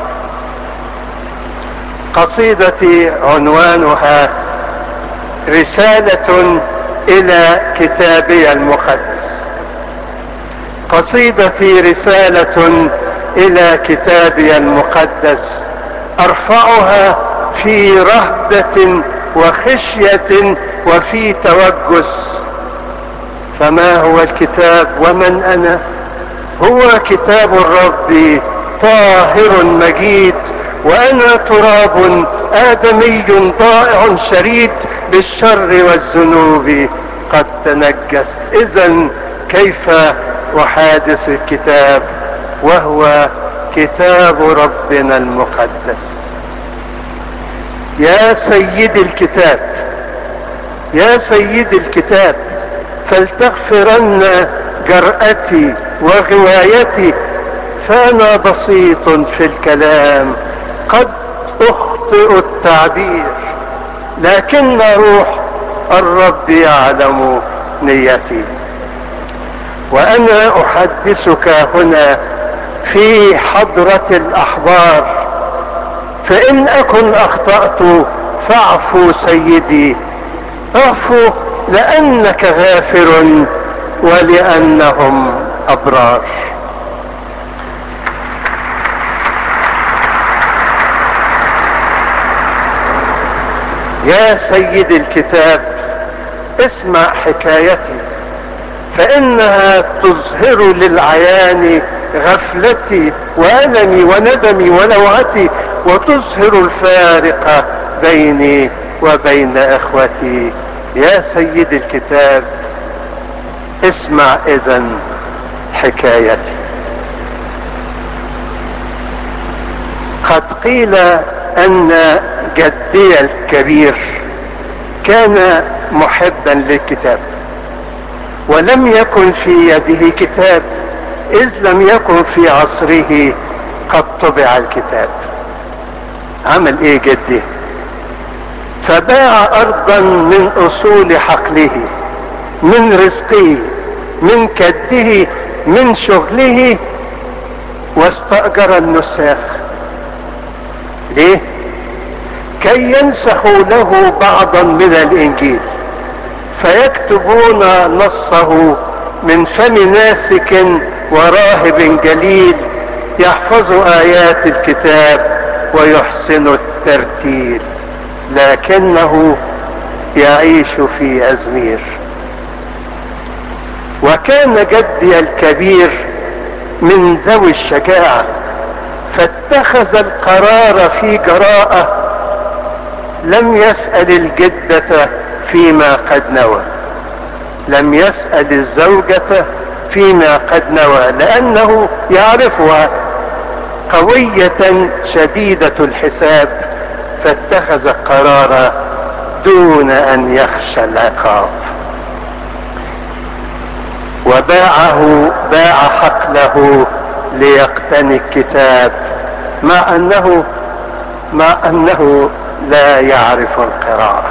قصيدتي عنوانها رسالة الى كتابي المقدس قصيدتي رسالة الى كتابي المقدس ارفعها في رهبة وخشية وفي توجس فما هو الكتاب ومن انا هو كتاب الرب طاهر مجيد وانا تراب ادمي ضائع شريد بالشر والذنوب قد تنجس اذا كيف احادث الكتاب وهو كتاب ربنا المقدس يا سيد الكتاب يا سيد الكتاب فلتغفرن جرأتي وغوايتي فانا بسيط في الكلام قد اخطئ التعبير لكن روح الرب يعلم نيتي وانا احدثك هنا في حضرة الاحبار فان اكن اخطأت فاعفو سيدي اعفو لانك غافر ولانهم ابرار يا سيد الكتاب اسمع حكايتي فانها تظهر للعيان غفلتي والمي وندمي ولوعتي وتظهر الفارق بيني وبين اخوتي يا سيد الكتاب اسمع اذا حكايتي قد قيل ان جدي الكبير كان محبا للكتاب ولم يكن في يده كتاب اذ لم يكن في عصره قد طبع الكتاب عمل ايه جدي فباع ارضا من اصول حقله من رزقه من كده من شغله واستأجر النساخ ليه كي ينسخوا له بعضا من الانجيل فيكتبون نصه من فم ناسك وراهب جليل يحفظ ايات الكتاب ويحسن الترتيل لكنه يعيش في ازمير وكان جدي الكبير من ذوي الشجاعه فاتخذ القرار في جراءه لم يسأل الجدة فيما قد نوى لم يسأل الزوجة فيما قد نوى لأنه يعرفها قوية شديدة الحساب فاتخذ القرار دون أن يخشى العقاب وباعه باع حقله ليقتني الكتاب مع أنه مع أنه لا يعرف القراءة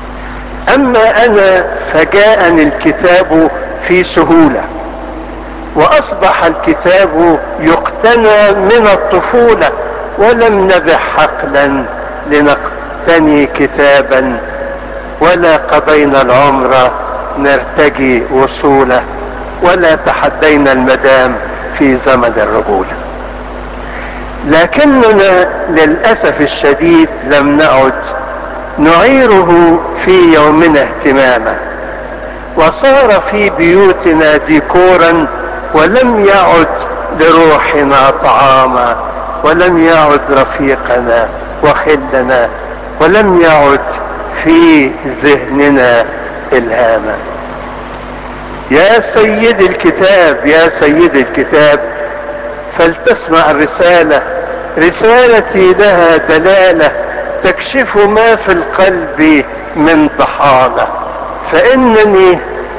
اما انا فجاءني الكتاب في سهولة واصبح الكتاب يقتنى من الطفولة ولم نبح حقلا لنقتني كتابا ولا قضينا العمر نرتجي وصوله ولا تحدينا المدام في زمن الرجولة لكننا للأسف الشديد لم نعد نعيره في يومنا اهتماما وصار في بيوتنا ديكورا ولم يعد لروحنا طعاما ولم يعد رفيقنا وخلنا ولم يعد في ذهننا الهاما يا سيد الكتاب يا سيد الكتاب فلتسمع الرسالة رسالتي لها دلالة تكشف ما في القلب من ضحالة فإنني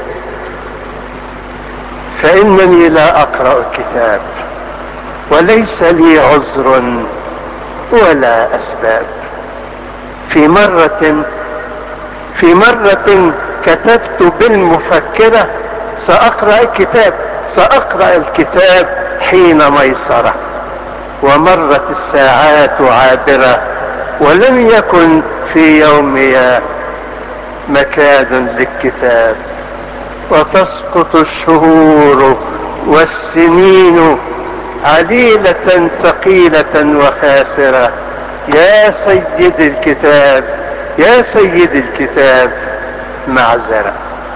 فإنني لا أقرأ الكتاب وليس لي عذر ولا أسباب في مرة في مرة كتبت بالمفكرة سأقرأ الكتاب سأقرأ الكتاب حين ميسرة ومرت الساعات عابرة ولم يكن في يومي مكان للكتاب وتسقط الشهور والسنين عليلة ثقيلة وخاسرة يا سيد الكتاب يا سيد الكتاب معذرة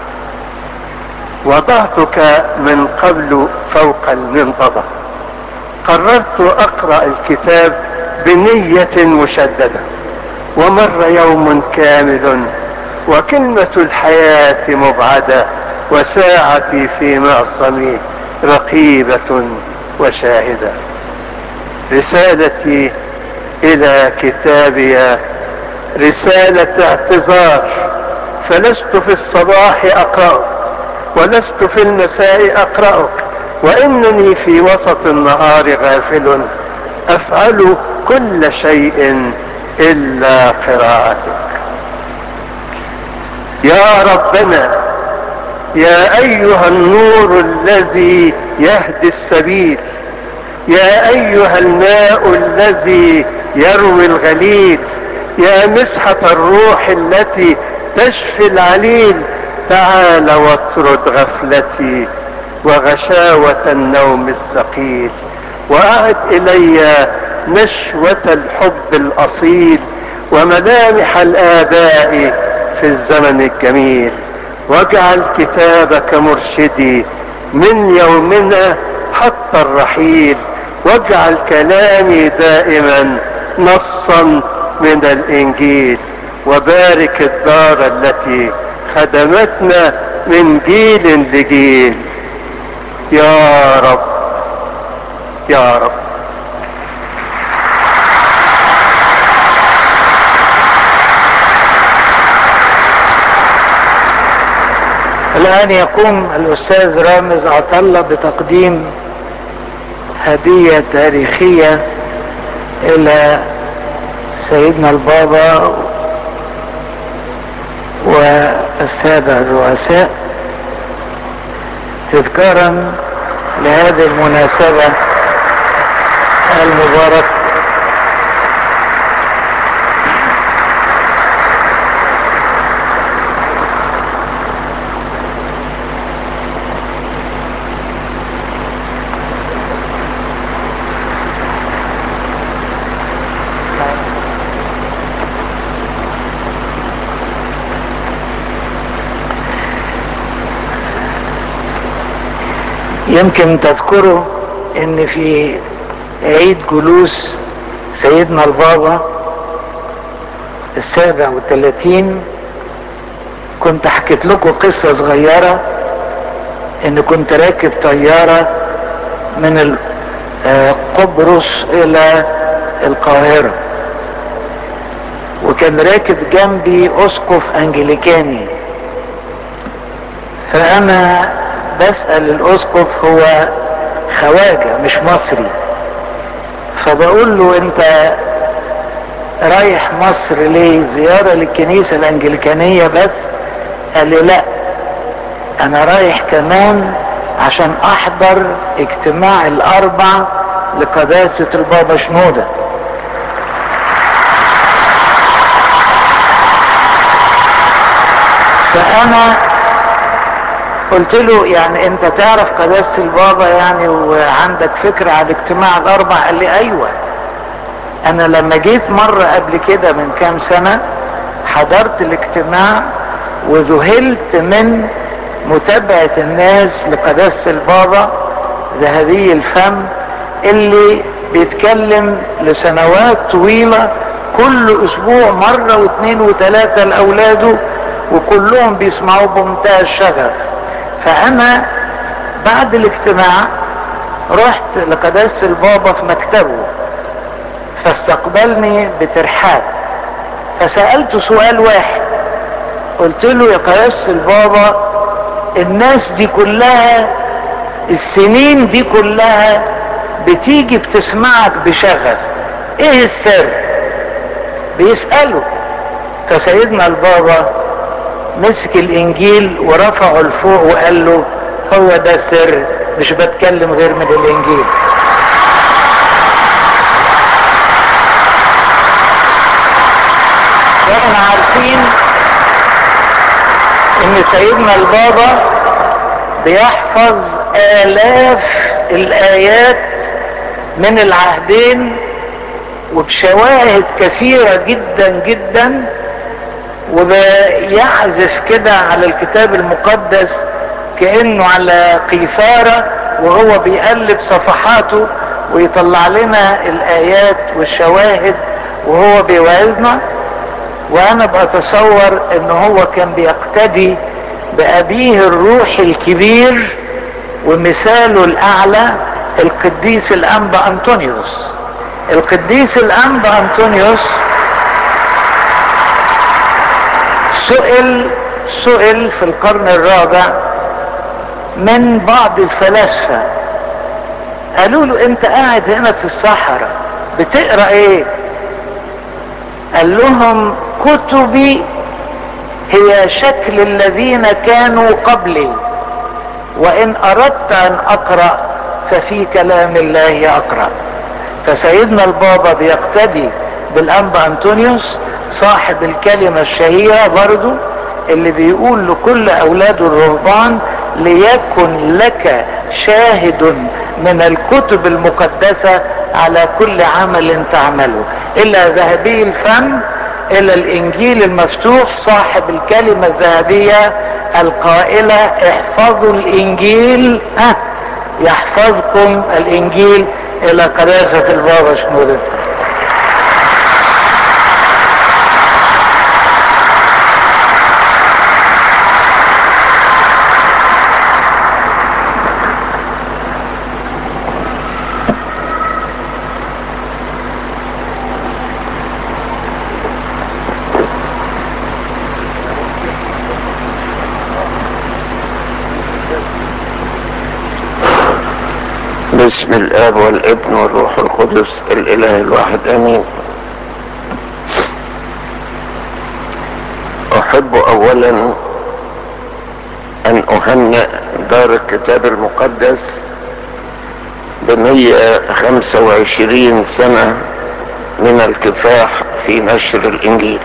وضعتك من قبل فوق المنضدة قررت اقرأ الكتاب بنية مشددة ومر يوم كامل وكلمة الحياة مبعدة وساعتي في معصمي رقيبة وشاهدة رسالتي الى كتابي رسالة اعتذار فلست في الصباح اقرأ ولست في المساء اقرأك وانني في وسط النهار غافل افعل كل شيء الا قراءتك يا ربنا يا ايها النور الذي يهدي السبيل يا ايها الماء الذي يروي الغليل يا مسحة الروح التي تشفي العليل تعال واطرد غفلتي وغشاوة النوم الثقيل واعد الي نشوة الحب الاصيل وملامح الاباء في الزمن الجميل واجعل كتابك مرشدي من يومنا حتى الرحيل واجعل كلامي دائما نصا من الانجيل وبارك الدار التي خدمتنا من جيل لجيل يا رب يا رب الآن يقوم الأستاذ رامز عطلة بتقديم هدية تاريخية إلى سيدنا البابا والسادة الرؤساء تذكارا لهذه المناسبة المباركة يمكن تذكروا ان في عيد جلوس سيدنا البابا السابع والثلاثين كنت حكيت لكم قصة صغيرة ان كنت راكب طيارة من قبرص الى القاهرة وكان راكب جنبي اسقف انجليكاني فانا بسأل الاسقف هو خواجة مش مصري فبقول له انت رايح مصر ليه زيارة للكنيسة الانجليكانية بس قال لي لا انا رايح كمان عشان احضر اجتماع الاربع لقداسة البابا شنودة فانا قلت له يعني انت تعرف قداسة البابا يعني وعندك فكرة عن اجتماع الاربع قال لي ايوه انا لما جيت مرة قبل كده من كام سنة حضرت الاجتماع وذهلت من متابعة الناس لقداسة البابا ذهبي الفم اللي بيتكلم لسنوات طويلة كل اسبوع مرة واثنين وثلاثة لاولاده وكلهم بيسمعوه بمنتهى الشغف فانا بعد الاجتماع رحت لقداسة البابا في مكتبه فاستقبلني بترحاب فسألته سؤال واحد قلت له يا قداسة البابا الناس دي كلها السنين دي كلها بتيجي بتسمعك بشغف ايه السر بيسأله فسيدنا البابا مسك الانجيل ورفعه لفوق وقال له هو ده السر مش بتكلم غير من الانجيل واحنا عارفين ان سيدنا البابا بيحفظ الاف الايات من العهدين وبشواهد كثيرة جدا جدا وبيعزف كده على الكتاب المقدس كأنه على قيثارة وهو بيقلب صفحاته ويطلع لنا الآيات والشواهد وهو بيوعظنا وأنا بتصور إن هو كان بيقتدي بأبيه الروح الكبير ومثاله الأعلى القديس الأنبا أنطونيوس القديس الأنبا أنطونيوس سئل سئل في القرن الرابع من بعض الفلاسفة قالوا له انت قاعد هنا في الصحراء بتقرا ايه قال لهم كتبي هي شكل الذين كانوا قبلي وان اردت ان اقرا ففي كلام الله اقرا فسيدنا البابا بيقتدي بالانبا انطونيوس صاحب الكلمة الشهيرة برضو اللي بيقول لكل اولاد الرهبان ليكن لك شاهد من الكتب المقدسة على كل عمل تعمله الى ذهبي الفم الى الانجيل المفتوح صاحب الكلمة الذهبية القائلة احفظوا الانجيل ها يحفظكم الانجيل الى قداسة البابا شنودة باسم الاب والابن والروح القدس الاله الواحد امين احب اولا ان اهنئ دار الكتاب المقدس بمية خمسة وعشرين سنة من الكفاح في نشر الانجيل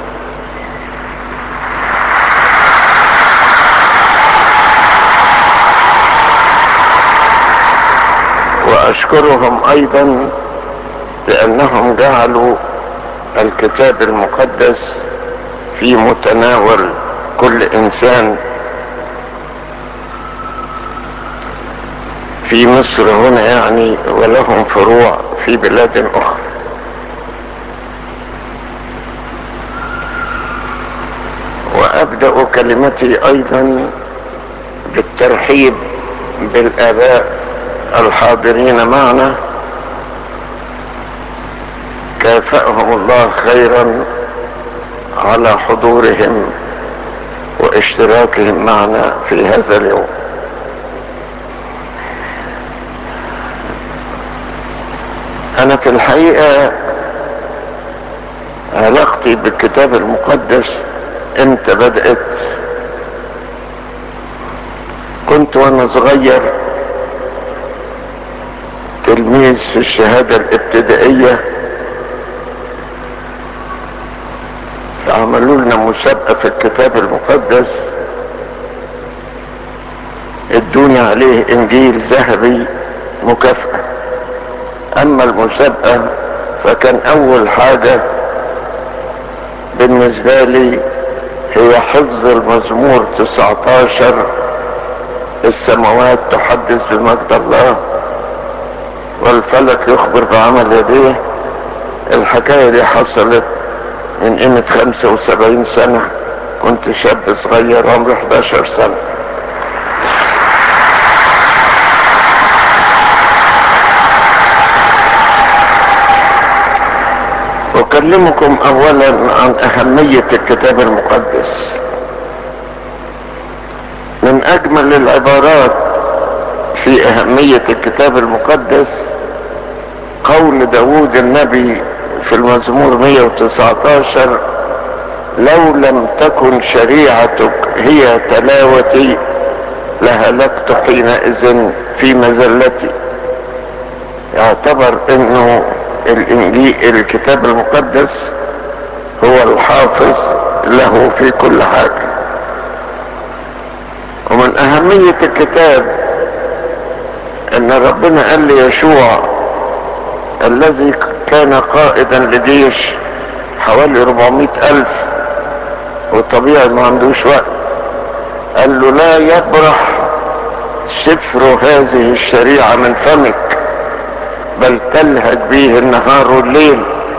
واشكرهم ايضا لانهم جعلوا الكتاب المقدس في متناول كل انسان في مصر هنا يعني ولهم فروع في بلاد اخرى وابدا كلمتي ايضا بالترحيب بالاباء الحاضرين معنا كافأهم الله خيرا على حضورهم واشتراكهم معنا في هذا اليوم انا في الحقيقة علاقتي بالكتاب المقدس امتى بدأت كنت وانا صغير تلميذ في الشهادة الابتدائية عملوا لنا مسابقة في الكتاب المقدس ادوني عليه انجيل ذهبي مكافأة اما المسابقة فكان اول حاجة بالنسبة لي هي حفظ المزمور 19 السماوات تحدث بمجد الله والفلك يخبر بعمل يديه الحكاية دي حصلت من قيمة 75 سنة كنت شاب صغير عمري 11 سنة أكلمكم أولا عن أهمية الكتاب المقدس من أجمل العبارات في أهمية الكتاب المقدس قول داود النبي في المزمور 119 لو لم تكن شريعتك هي تلاوتي لهلكت حينئذ في مزلتي يعتبر انه الانجيل الكتاب المقدس هو الحافظ له في كل حاجة ومن اهمية الكتاب ان ربنا قال ليشوع الذي كان قائدا لجيش حوالي 400 الف وطبيعي ما عندوش وقت قال له لا يبرح سفر هذه الشريعة من فمك بل تلهج به النهار والليل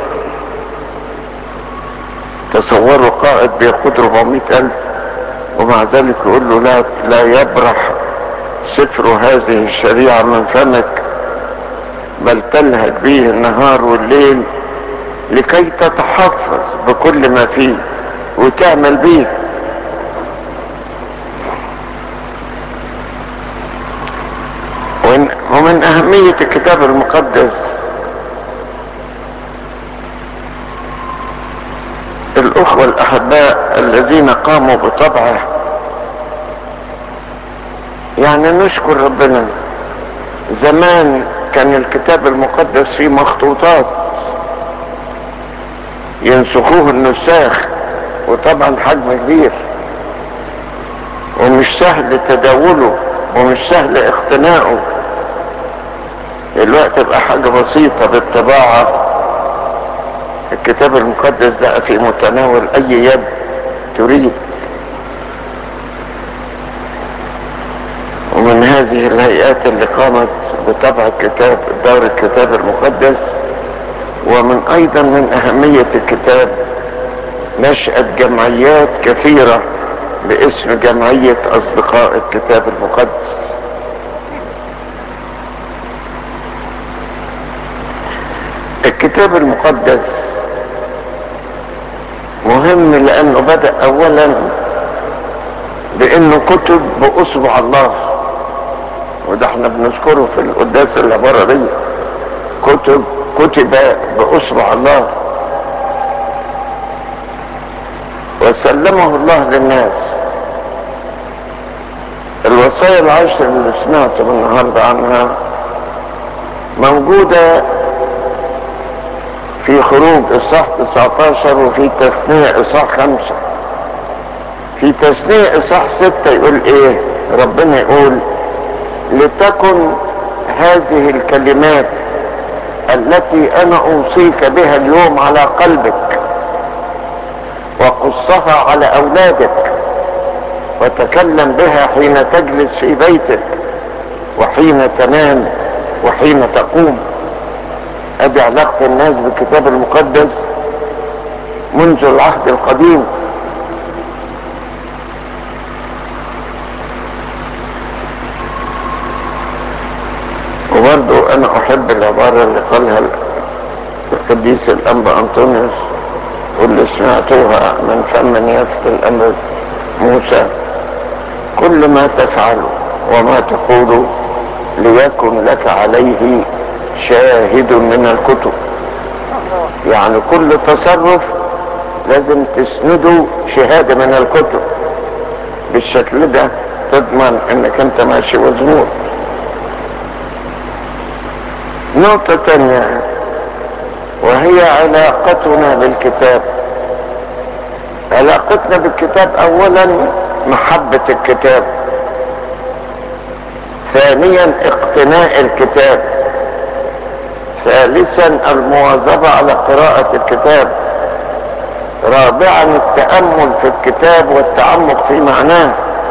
تصوروا قائد بيقود 400 ألف ومع ذلك يقول له لا, لا يبرح سفر هذه الشريعة من فمك بل تلهج به النهار والليل لكي تتحفظ بكل ما فيه وتعمل بيه ومن أهمية الكتاب المقدس الأخوة الأحباء الذين قاموا بطبعه يعني نشكر ربنا زمان كان الكتاب المقدس فيه مخطوطات ينسخوه النساخ وطبعا حجم كبير ومش سهل تداوله ومش سهل اقتناؤه الوقت بقى حاجة بسيطة بالطباعة الكتاب المقدس بقى في متناول اي يد تريد ومن هذه الهيئات اللي قامت بطبع الكتاب دار الكتاب المقدس ومن ايضا من اهمية الكتاب نشأت جمعيات كثيرة باسم جمعية اصدقاء الكتاب المقدس الكتاب المقدس مهم لانه بدأ اولا بانه كتب باصبع الله وده احنا بنذكره في القداس العبارة دي كتب كتب باصبع الله وسلمه الله للناس الوصايا العشر اللي سمعتم النهارده عنها موجوده في خروج اصحاح 19 وفي تثنية اصحاح 5 في تثنية اصحاح 6 يقول ايه ربنا يقول لتكن هذه الكلمات التي انا اوصيك بها اليوم على قلبك وقصها على اولادك وتكلم بها حين تجلس في بيتك وحين تنام وحين تقوم ادي علاقة الناس بالكتاب المقدس منذ العهد القديم وبرضو انا احب العبارة اللي قالها القديس الانبا انطونيوس واللي سمعتوها من فم يافت الانبا موسى كل ما تفعله وما تقوله ليكن لك عليه شاهد من الكتب يعني كل تصرف لازم تسنده شهادة من الكتب بالشكل ده تضمن انك انت ماشي مظبوط نقطة تانية وهي علاقتنا بالكتاب علاقتنا بالكتاب اولا محبة الكتاب ثانيا اقتناء الكتاب ثالثا المواظبة على قراءة الكتاب رابعا التأمل في الكتاب والتعمق في معناه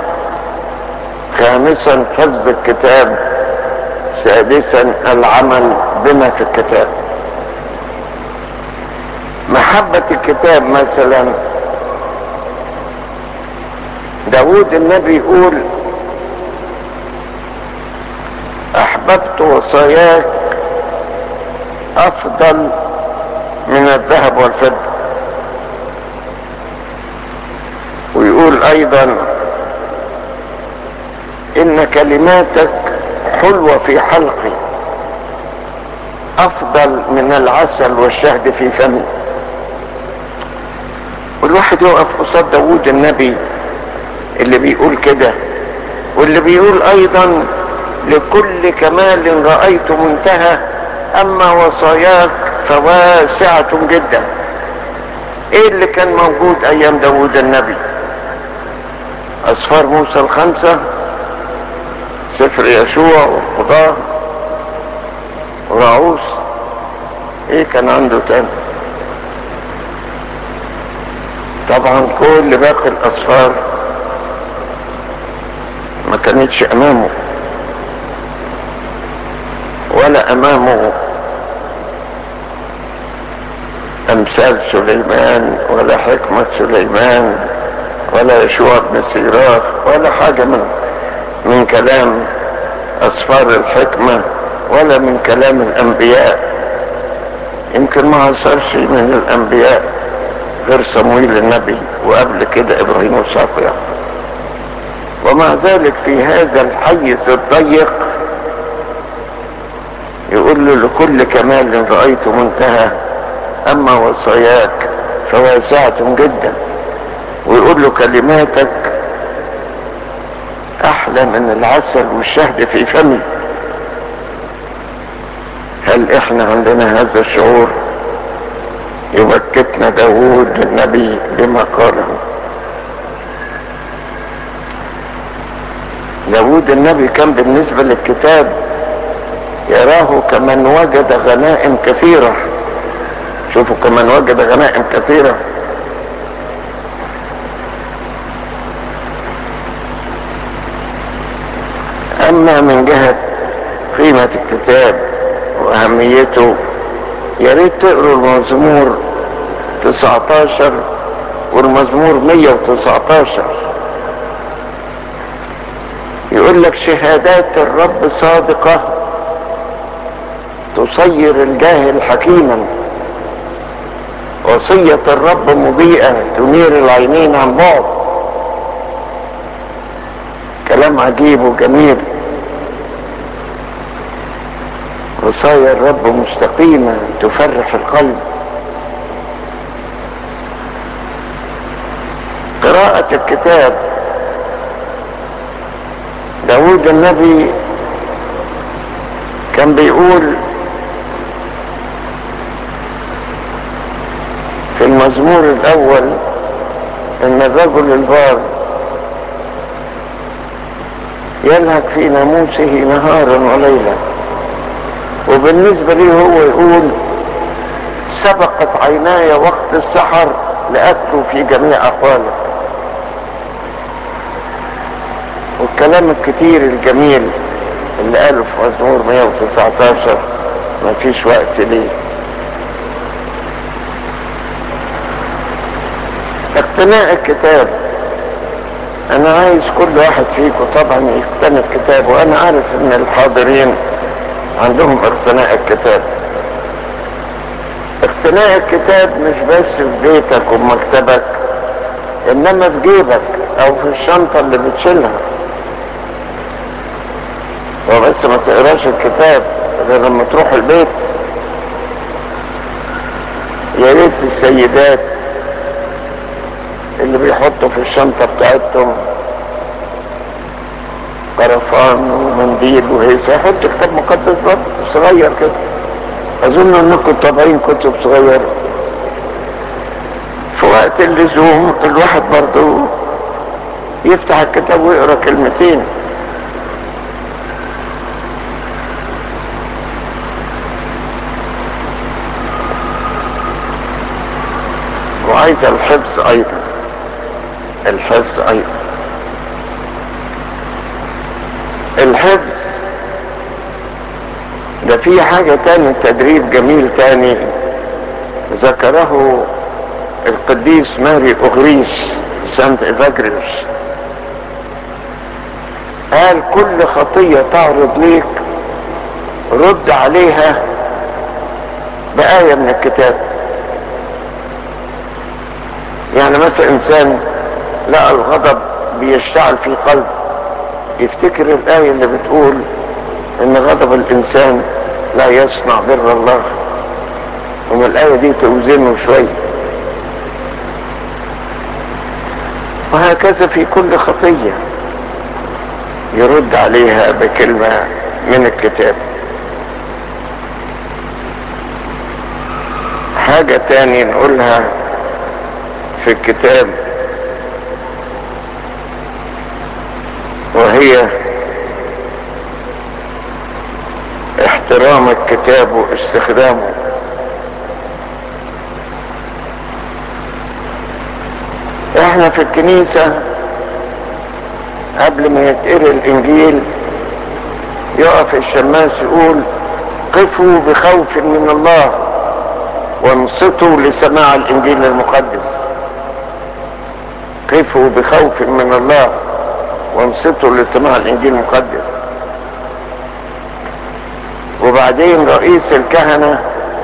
خامسا حفظ الكتاب سادسا العمل بما في الكتاب محبة الكتاب مثلا داود النبي يقول احببت وصاياك افضل من الذهب والفضة ويقول ايضا ان كلماتك حلوة في حلقي افضل من العسل والشهد في فمي والواحد يقف قصاد داود النبي اللي بيقول كده واللي بيقول ايضا لكل كمال رأيت منتهى اما وصاياك فواسعة جدا ايه اللي كان موجود ايام داود النبي اسفار موسى الخمسة سفر يشوع والقضاء وراعوس ايه كان عنده تاني طبعا كل باقي الاسفار ما كانتش امامه ولا امامه امثال سليمان ولا حكمة سليمان ولا يشوع بن سيراخ ولا حاجة من من كلام اسفار الحكمة ولا من كلام الانبياء يمكن ما عصرش من الانبياء غير صمويل النبي وقبل كده ابراهيم واسحاق ويعقوب ومع ذلك في هذا الحيز الضيق يقول له لكل كمال رأيت منتهى اما وصاياك فواسعة جدا ويقول له كلماتك احلى من العسل والشهد في فمي هل احنا عندنا هذا الشعور يبكتنا داود النبي بما قاله داود النبي كان بالنسبة للكتاب يراه كمن وجد غنائم كثيرة شوفوا كمن وجد غنائم كثيرة اما من جهة قيمة الكتاب واهميته يا ريت تقروا المزمور 19 والمزمور 119 يقول لك شهادات الرب صادقة تصير الجاهل حكيما وصية الرب مضيئة تنير العينين عن بعد كلام عجيب وجميل وصايا الرب مستقيمة تفرح القلب قراءة الكتاب داود النبي كان بيقول في المزمور الاول ان الرجل البار يلهك في ناموسه نهارا وليلا وبالنسبة لي هو يقول سبقت عيناي وقت السحر لأتلو في جميع أقوالك والكلام الكتير الجميل اللي قاله في مزمور 119 ما فيش وقت ليه اقتناء الكتاب انا عايز كل واحد فيكم طبعا يقتني الكتاب وانا عارف ان الحاضرين عندهم اقتناء الكتاب اقتناء الكتاب مش بس في بيتك ومكتبك انما في جيبك او في الشنطة اللي بتشيلها وبس ما تقراش الكتاب غير لما تروح البيت يا ريت السيدات اللي بيحطوا في الشنطة بتاعتهم قرفان ومنديل وهيسة يحط كتاب مقدس برضه صغير كده اظن انكم طابعين كتب صغيرة في وقت اللزوم الواحد برضو يفتح الكتاب ويقرا كلمتين وعايز الحفظ ايضا الحفظ ايضا الحفظ ده في حاجة تاني تدريب جميل تاني ذكره القديس ماري اغريس سانت ايفاجريوس قال كل خطية تعرض ليك رد عليها بآية من الكتاب يعني مثلا انسان لقى الغضب بيشتعل في قلبه يفتكر الآية اللي بتقول ان غضب الانسان لا يصنع بر الله وما الآية دي توزنه شوية وهكذا في كل خطية يرد عليها بكلمة من الكتاب حاجة تاني نقولها في الكتاب وهي احترام الكتاب واستخدامه احنا في الكنيسة قبل ما يتقري الانجيل يقف الشماس يقول قفوا بخوف من الله وانصتوا لسماع الانجيل المقدس قفوا بخوف من الله وانصتوا لسماع الانجيل المقدس وبعدين رئيس الكهنة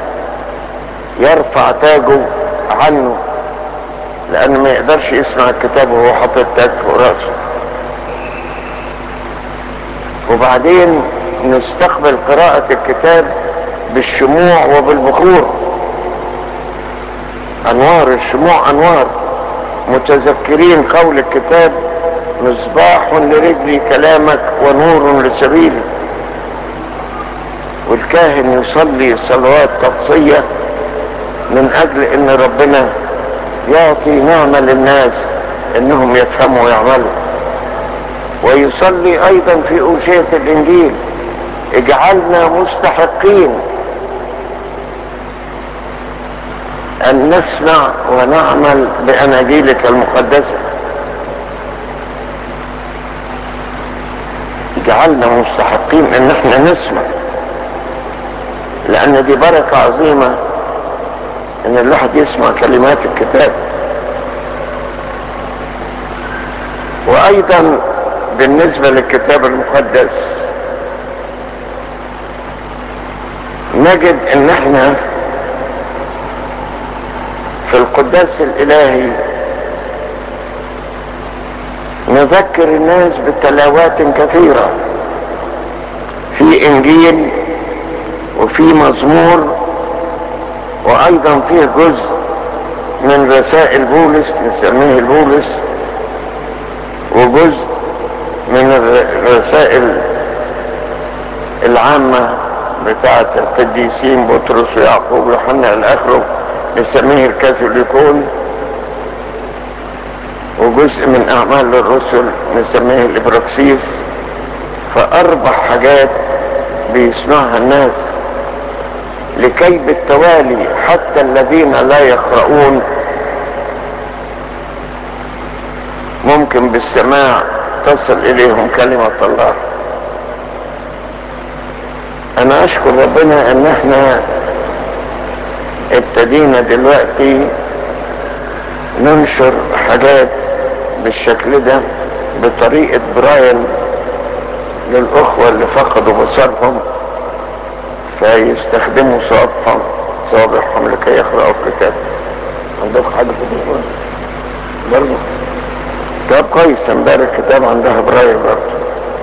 يرفع تاجه عنه لانه ما يقدرش يسمع الكتاب وهو حاطط تاج فوق راسه وبعدين نستقبل قراءة الكتاب بالشموع وبالبخور انوار الشموع انوار متذكرين قول الكتاب مصباح لرجلي كلامك ونور لسبيلي والكاهن يصلي صلوات تقصية من اجل ان ربنا يعطي نعمة للناس انهم يفهموا ويعملوا ويصلي ايضا في اوشية الانجيل اجعلنا مستحقين ان نسمع ونعمل باناجيلك المقدسة اجعلنا مستحقين ان احنا نسمع لان دي بركة عظيمة ان الواحد يسمع كلمات الكتاب وايضا بالنسبة للكتاب المقدس نجد ان احنا في القداس الالهي نذكر الناس بتلاوات كثيرة في انجيل وفي مزمور وايضا فيه جزء من رسائل بولس نسميه البولس وجزء من الرسائل العامة بتاعة القديسين بطرس ويعقوب ويوحنا الاخره نسميه الكاثوليكون وجزء من اعمال الرسل نسميه الابراكسيس فاربع حاجات بيسمعها الناس لكي بالتوالي حتى الذين لا يقرؤون ممكن بالسماع تصل اليهم كلمة الله انا اشكر ربنا ان احنا ابتدينا دلوقتي ننشر حاجات بالشكل ده بطريقة براين للأخوة اللي فقدوا بصرهم فيستخدموا صوابهم صوابعهم لكي يقرأوا الكتاب عندك حاجة في الدكتور برضه طب كويس امبارح الكتاب عندها برايل برضه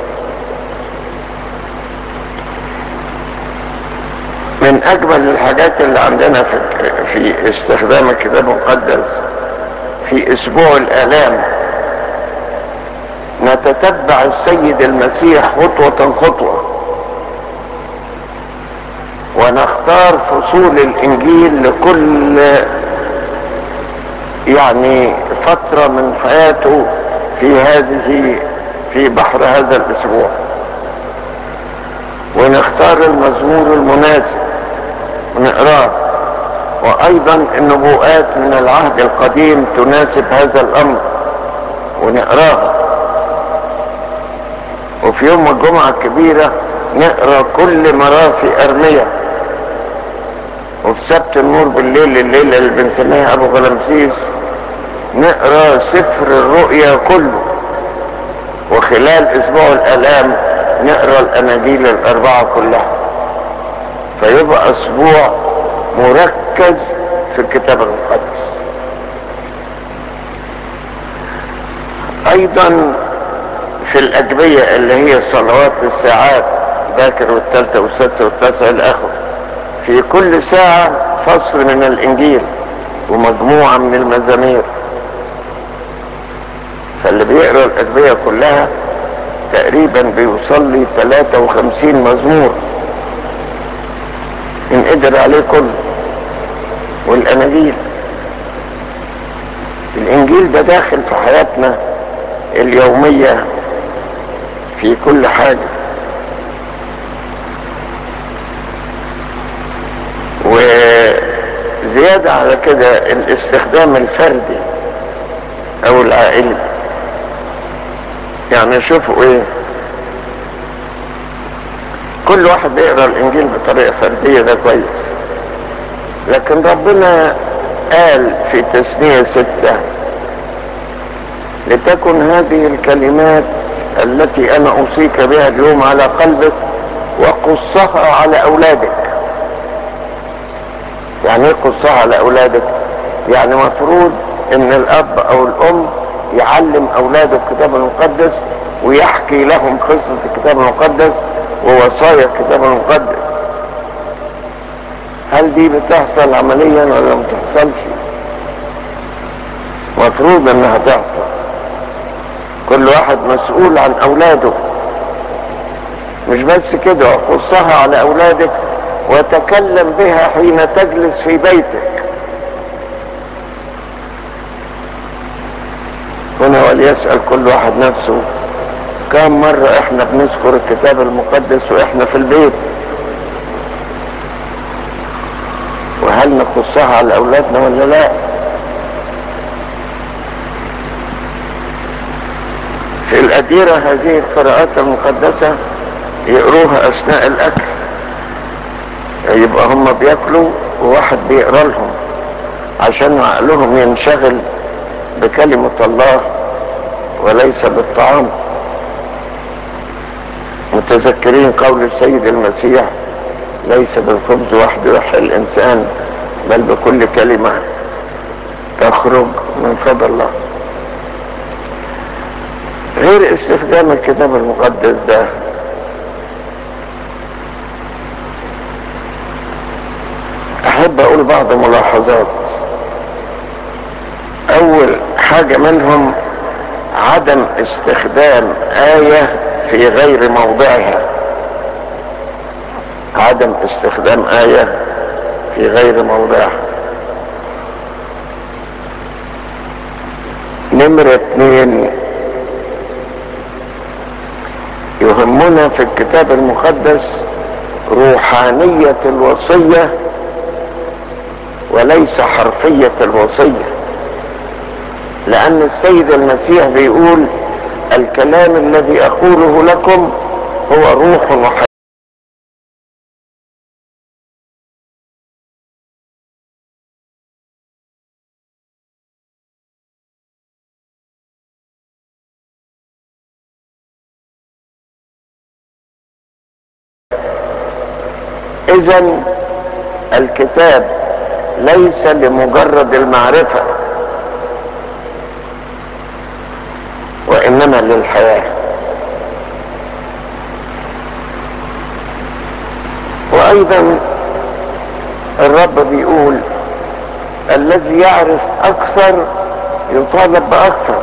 من اجمل الحاجات اللي عندنا في, في استخدام الكتاب المقدس في اسبوع الالام نتتبع السيد المسيح خطوة خطوة ونختار فصول الانجيل لكل يعني فترة من حياته في هذه في بحر هذا الاسبوع ونختار المزمور المناسب ونقراه وايضا النبوءات من العهد القديم تناسب هذا الامر ونقراها وفي يوم الجمعة الكبيرة نقرا كل مرافي ارمية وفي سبت النور بالليل الليلة اللي بنسميها ابو غلمسيس نقرا سفر الرؤيا كله وخلال اسبوع الالام نقرا الاناجيل الاربعة كلها فيبقى اسبوع مركز في الكتاب المقدس ايضا في الاجبية اللي هي صلوات الساعات باكر والثالثة والسادسة والتاسعة الاخر في كل ساعة فصل من الانجيل ومجموعة من المزامير فاللي بيقرا الاجبية كلها تقريبا بيصلي 53 مزمور ان قدر عليه كله والاناجيل الانجيل ده داخل في حياتنا اليومية في كل حاجة وزيادة على كده الاستخدام الفردي او العائلي يعني شوفوا ايه كل واحد بيقرا الانجيل بطريقه فرديه ده كويس لكن ربنا قال في تثنيه سته لتكن هذه الكلمات التي انا اوصيك بها اليوم على قلبك وقصها على اولادك يعني ايه قصها على اولادك يعني مفروض ان الاب او الام يعلم اولاده الكتاب المقدس ويحكي لهم قصص الكتاب المقدس ووصايا الكتاب المقدس هل دي بتحصل عمليا ولا ما بتحصلش مفروض انها تحصل كل واحد مسؤول عن اولاده مش بس كده قصها على اولادك وتكلم بها حين تجلس في بيتك هنا وليسأل كل واحد نفسه كم مرة احنا بنذكر الكتاب المقدس واحنا في البيت وهل نقصها على اولادنا ولا لا في الأديرة هذه القراءات المقدسة يقروها أثناء الأكل يبقى هم بياكلوا وواحد بيقرا لهم عشان عقلهم ينشغل بكلمة الله وليس بالطعام متذكرين قول السيد المسيح ليس بالخبز وحده يحيى الإنسان بل بكل كلمة تخرج من فضل الله غير استخدام الكتاب المقدس ده احب اقول بعض ملاحظات اول حاجة منهم عدم استخدام آية في غير موضعها عدم استخدام آية في غير موضعها نمرة اتنين يهمنا في الكتاب المقدس روحانية الوصية وليس حرفية الوصية لأن السيد المسيح بيقول الكلام الذي أقوله لكم هو روح وحياة اذا الكتاب ليس لمجرد المعرفة وانما للحياة وايضا الرب بيقول الذي يعرف اكثر يطالب باكثر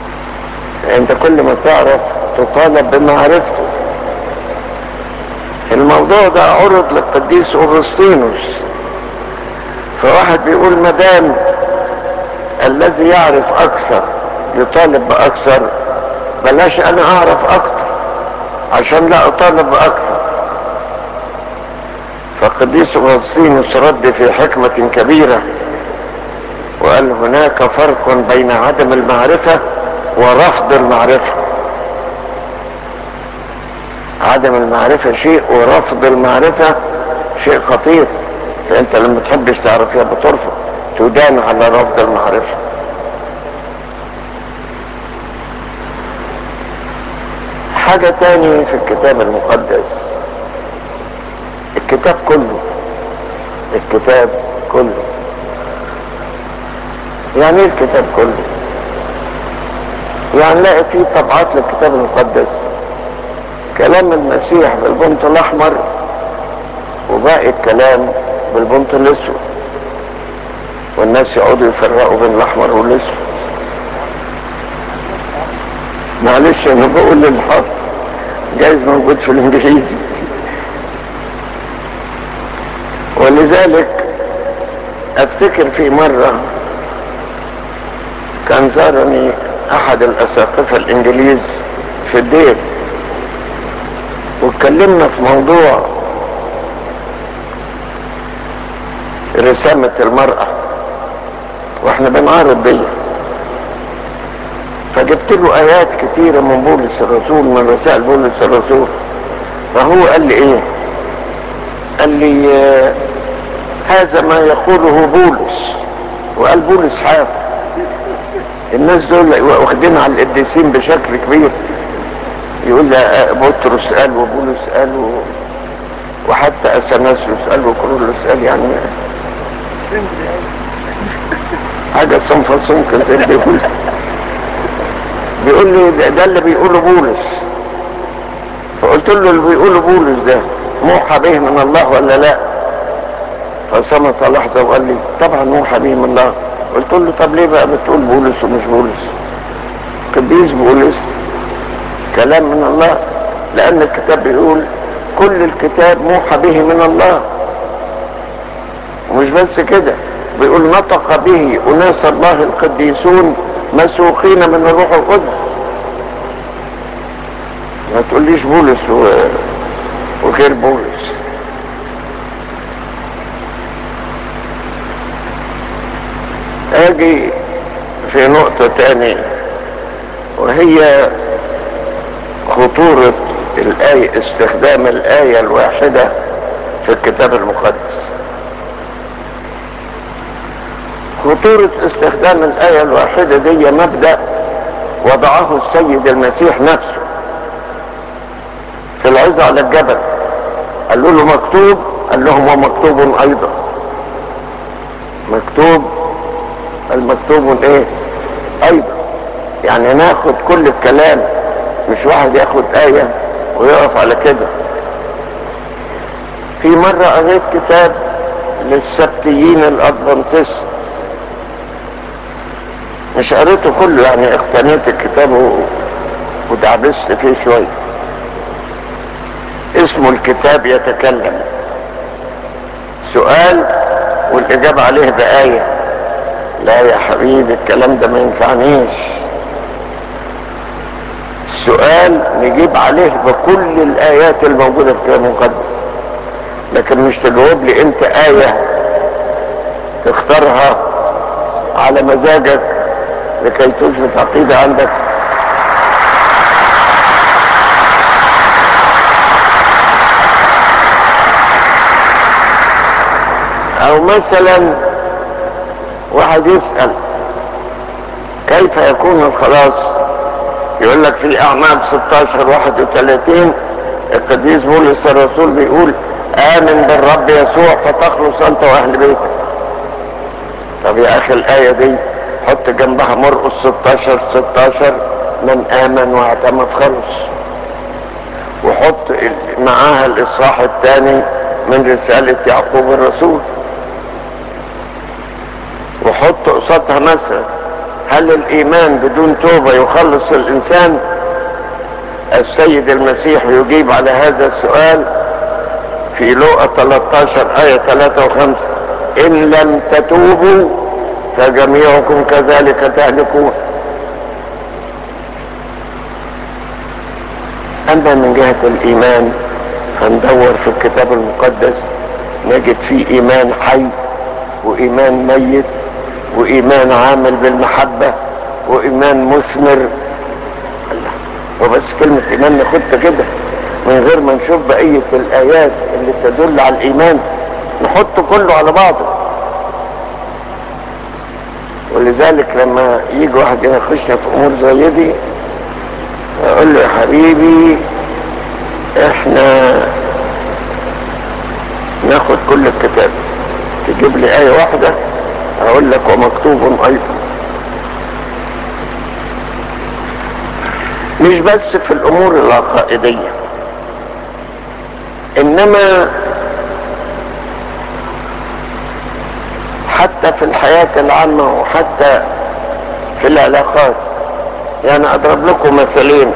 انت كل ما تعرف تطالب بمعرفته الموضوع ده عرض للقديس اغسطينوس فواحد بيقول مدام الذي يعرف اكثر يطالب باكثر بلاش انا اعرف اكثر عشان لا اطالب باكثر فقديس اغسطينوس رد في حكمة كبيرة وقال هناك فرق بين عدم المعرفة ورفض المعرفة عدم المعرفة شيء ورفض المعرفة شيء خطير فانت لما تحبش تعرف يبقى بترفض تدان على رفض المعرفة حاجة تاني في الكتاب المقدس الكتاب كله الكتاب كله يعني ايه الكتاب كله يعني نلاقي فيه طبعات للكتاب المقدس كلام المسيح بالبنط الاحمر وباقي الكلام بالبنط الاسود والناس يقعدوا يفرقوا بين الاحمر والاسود معلش انا بقول للحظ جايز موجود في الانجليزي ولذلك افتكر في مرة كان زارني احد الاساقفة الانجليز في الدير واتكلمنا في موضوع رسامة المرأة واحنا بنعرض دي فجبت له ايات كتيرة من بولس الرسول من رسائل بولس الرسول فهو قال لي ايه قال لي آه هذا ما يقوله بولس وقال بولس حاف الناس دول واخدين على القديسين بشكل كبير يقول لي بطرس قال وبولس قال و... وحتى اثناسيوس قال وكرولوس قال يعني حاجة صنفة صنفة زي بيقول بيقول لي ده, ده اللي بيقوله بولس فقلت له اللي بيقوله بولس ده موحى به من الله ولا لا فصمت لحظة وقال لي طبعا موحى به من الله قلت له طب ليه بقى بتقول بولس ومش بولس قديس بولس كلام من الله لان الكتاب بيقول كل الكتاب موحى به من الله ومش بس كده بيقول نطق به اناس الله القديسون مسوقين من الروح القدس ما تقوليش بولس و... وغير بولس اجي في نقطة تانية وهي خطورة الآية استخدام الآية الواحدة في الكتاب المقدس خطورة استخدام الآية الواحدة دي مبدأ وضعه السيد المسيح نفسه في العزة على الجبل قالوا له مكتوب قال لهم ومكتوب أيضا مكتوب المكتوب ايه أيضا يعني ناخد كل الكلام مش واحد ياخد آية ويقف على كده في مرة قريت كتاب للسبتيين الأدفنتست مش قريته كله يعني اقتنيت الكتاب ودعبست فيه شوية اسمه الكتاب يتكلم سؤال والإجابة عليه بآية لا يا حبيبي الكلام ده ما ينفعنيش السؤال نجيب عليه بكل الآيات الموجودة في الكتاب المقدس لكن مش تجاوب لي انت آية تختارها على مزاجك لكي تثبت عقيدة عندك او مثلا واحد يسأل كيف يكون الخلاص يقول لك في اعمال 16 31 القديس بولس الرسول بيقول امن بالرب يسوع فتخلص انت واهل بيتك طب يا اخي الايه دي حط جنبها مرقس 16 16 من امن واعتمد خلص وحط معاها الاصحاح الثاني من رسالة يعقوب الرسول وحط قصادها مثلا هل الايمان بدون توبة يخلص الانسان السيد المسيح يجيب على هذا السؤال في لوقا 13 آية 3 و5 إن لم تتوبوا فجميعكم كذلك تهلكون أما من جهة الإيمان فندور في الكتاب المقدس نجد فيه إيمان حي وإيمان ميت وإيمان عامل بالمحبة وإيمان مثمر الله وبس كلمة إيمان ناخدها كده من غير ما نشوف بقية الآيات اللي تدل على الإيمان نحطه كله على بعضه ولذلك لما يجي واحد يناقشنا في أمور زي دي اقول له يا حبيبي احنا ناخد كل الكتاب تجيب لي آية واحدة اقول لك ومكتوب ايضا مش بس في الامور العقائدية انما حتى في الحياة العامة وحتى في العلاقات يعني اضرب لكم مثالين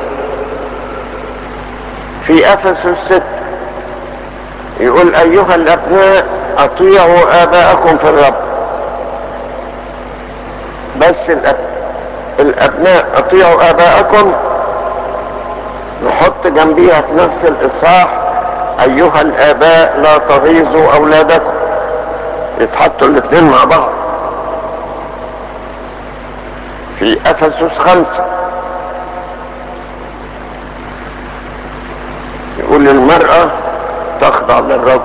في افسس ست يقول ايها الابناء اطيعوا اباءكم في الرب بس الأب... الابناء اطيعوا اباءكم نحط جنبيها في نفس الاصحاح ايها الاباء لا تغيظوا اولادكم يتحطوا الاثنين مع بعض في افسس خمسة يقول المرأة تخضع للرجل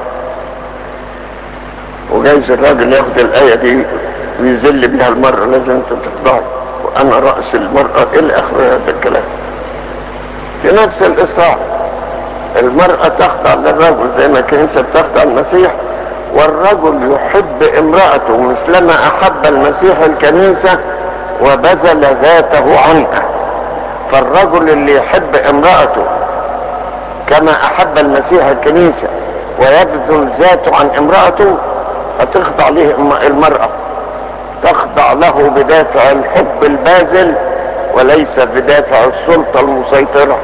وجايز الراجل ياخد الآية دي ويذل بها المرأة لازم انت تخضعي وانا رأس المرأة الى اخر هذا الكلام في نفس الاصحاح المرأة تخضع للرجل زي ما الكنيسة بتخضع المسيح والرجل يحب امرأته مثلما احب المسيح الكنيسة وبذل ذاته عنها فالرجل اللي يحب امرأته كما احب المسيح الكنيسة ويبذل ذاته عن امرأته هتخضع له المرأة تخضع له بدافع الحب الباذل وليس بدافع السلطة المسيطرة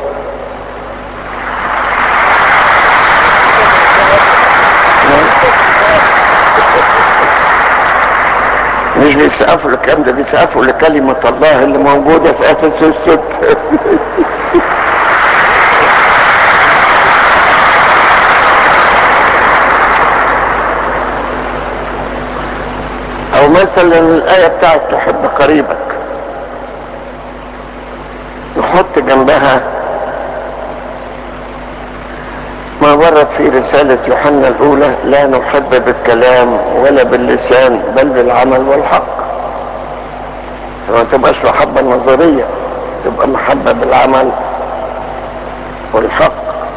مش بيسقفوا الكلام ده بيسقفوا لكلمة الله اللي موجودة في افسس 6 او مثلا الآية بتاعت تحب قريبك نحط جنبها ما ورد في رسالة يوحنا الأولى لا نحب بالكلام ولا باللسان بل بالعمل والحق فما تبقاش محبة نظرية تبقى محبة بالعمل والحق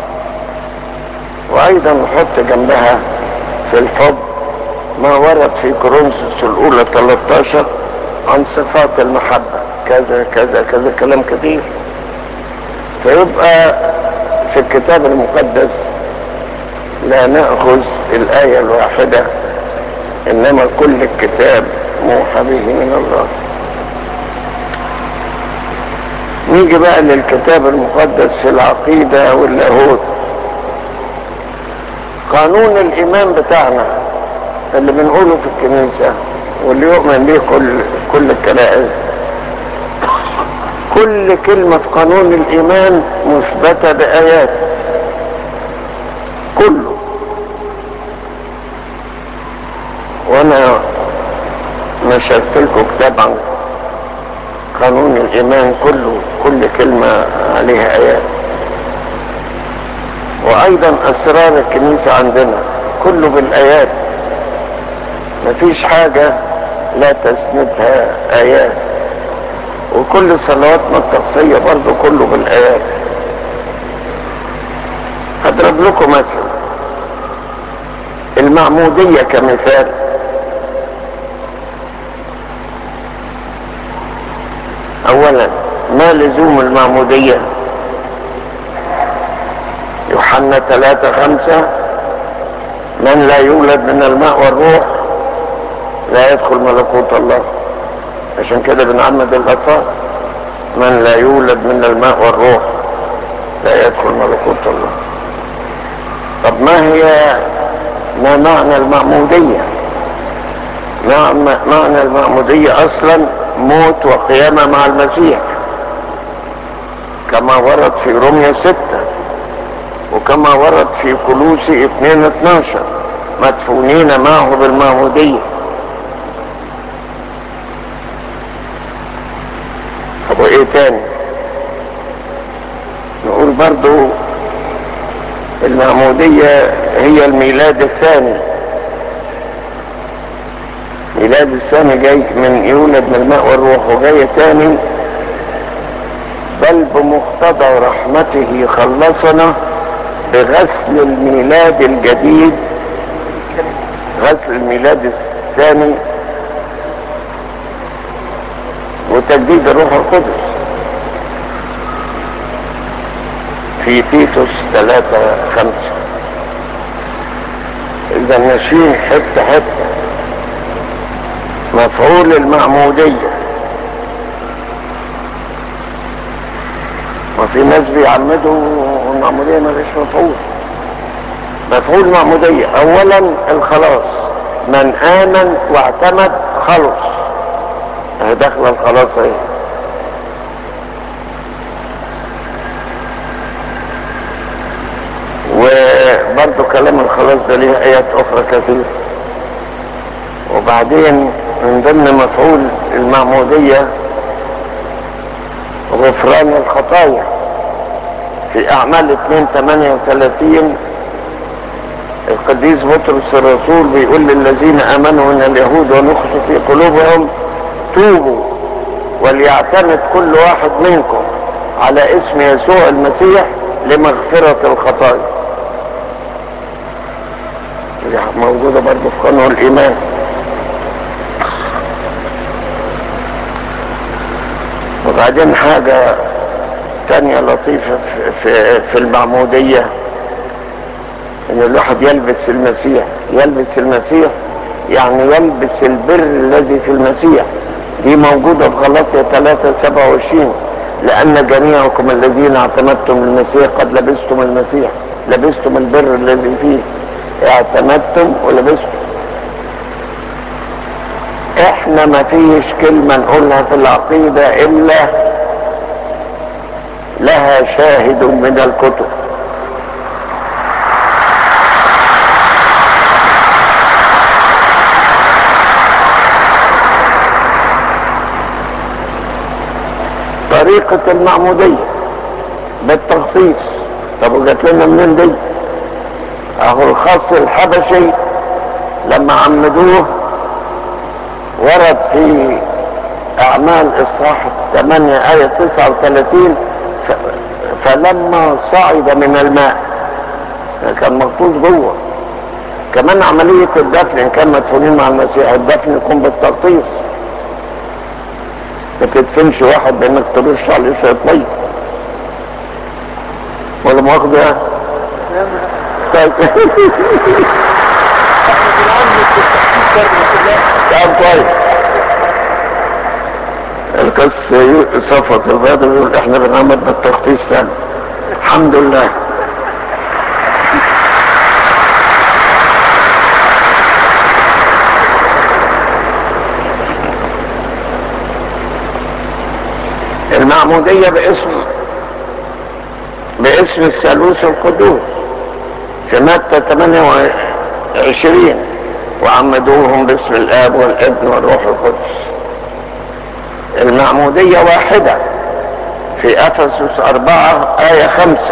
وأيضا نحط جنبها في الحب ما ورد في كورنثوس الأولى 13 عن صفات المحبة كذا كذا كذا كلام كثير فيبقى في الكتاب المقدس لا نأخذ الآية الواحدة إنما كل الكتاب موحى به من الله نيجي بقى للكتاب المقدس في العقيدة واللاهوت قانون الإيمان بتاعنا اللي بنقوله في الكنيسة واللي يؤمن به كل كل الكنائس كل كلمة في قانون الإيمان مثبتة بآيات كله وأنا نشرت لكم كتاب عن قانون الإيمان كله كل كلمة عليها آيات وأيضا أسرار الكنيسة عندنا كله بالآيات مفيش حاجة لا تسندها آيات وكل صلواتنا التقصية برضو كله بالآيات هضرب لكم مثل المعمودية كمثال أولا ما لزوم المعمودية يوحنا ثلاثة خمسة من لا يولد من الماء والروح لا يدخل ملكوت الله عشان كده بنعمد الاطفال من لا يولد من الماء والروح لا يدخل ملكوت الله طب ما هي ما معنى المعمودية معنى, معنى المعمودية اصلا موت وقيامة مع المسيح كما ورد في روميا ستة وكما ورد في كلوسي اتنين اتناشر مدفونين معه بالمعمودية طب وايه تاني نقول برضو المعمودية هي الميلاد الثاني ميلاد الثاني جاي من يولد من الماء والروح وجاي تاني بل بمقتضى رحمته خلصنا بغسل الميلاد الجديد غسل الميلاد الثاني وتجديد الروح القدس في تيتوس ثلاثة خمسة إذا ماشيين حتة حتة مفعول المعمودية وفي ناس بيعمدوا المعمودية ما فيش مفعول مفعول معمودية أولا الخلاص من آمن واعتمد خلص اهي داخلة الخلاص اهي وبرضه كلام الخلاص ده ليه آيات أخرى كثيرة وبعدين من ضمن مفعول المعمودية غفران الخطايا في أعمال 2 38 القديس بطرس الرسول بيقول للذين آمنوا من اليهود ونخصوا في قلوبهم توبوا وليعتمد كل واحد منكم على اسم يسوع المسيح لمغفرة الخطايا موجودة برضه في قانون الإيمان وبعدين حاجة تانية لطيفة في, في, في المعمودية ان الواحد يلبس المسيح يلبس المسيح يعني يلبس البر الذي في المسيح دي موجودة في غلطية 3 27 لأن جميعكم الذين اعتمدتم المسيح قد لبستم المسيح لبستم البر الذي فيه اعتمدتم ولبستم احنا ما فيش كلمة نقولها في العقيدة الا لها شاهد من الكتب طريقة المعمودية بالتغطيس طب وجات لنا منين دي اهو الخاص الحبشي لما عمدوه ورد في اعمال اصحاح 8 ايه 39 ف... فلما صعد من الماء كان مغطوس جوه كمان عملية الدفن ان كان مدفونين مع المسيح الدفن يكون بالتغطيس ما تدفنش واحد بانك ترش عليه شويه ميه ولا مؤاخذه طيب طيب كويس القس صفوة البيض بيقول احنا بنعمل بالتغطيس ثاني الحمد لله المعمودية باسم باسم الثالوث القدوس في متى 28 وعمدوهم باسم الاب والابن والروح القدس المعمودية واحدة في افسس اربعة آية خمسة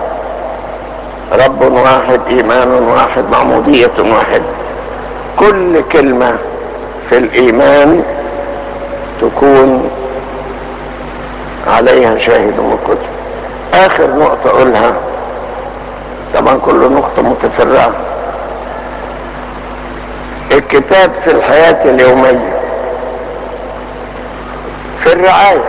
رب واحد ايمان واحد معمودية واحدة كل كلمة في الايمان تكون عليها شاهد من الكتب اخر نقطة اقولها طبعا كل نقطة متفرعة الكتاب في الحياة اليومية في الرعاية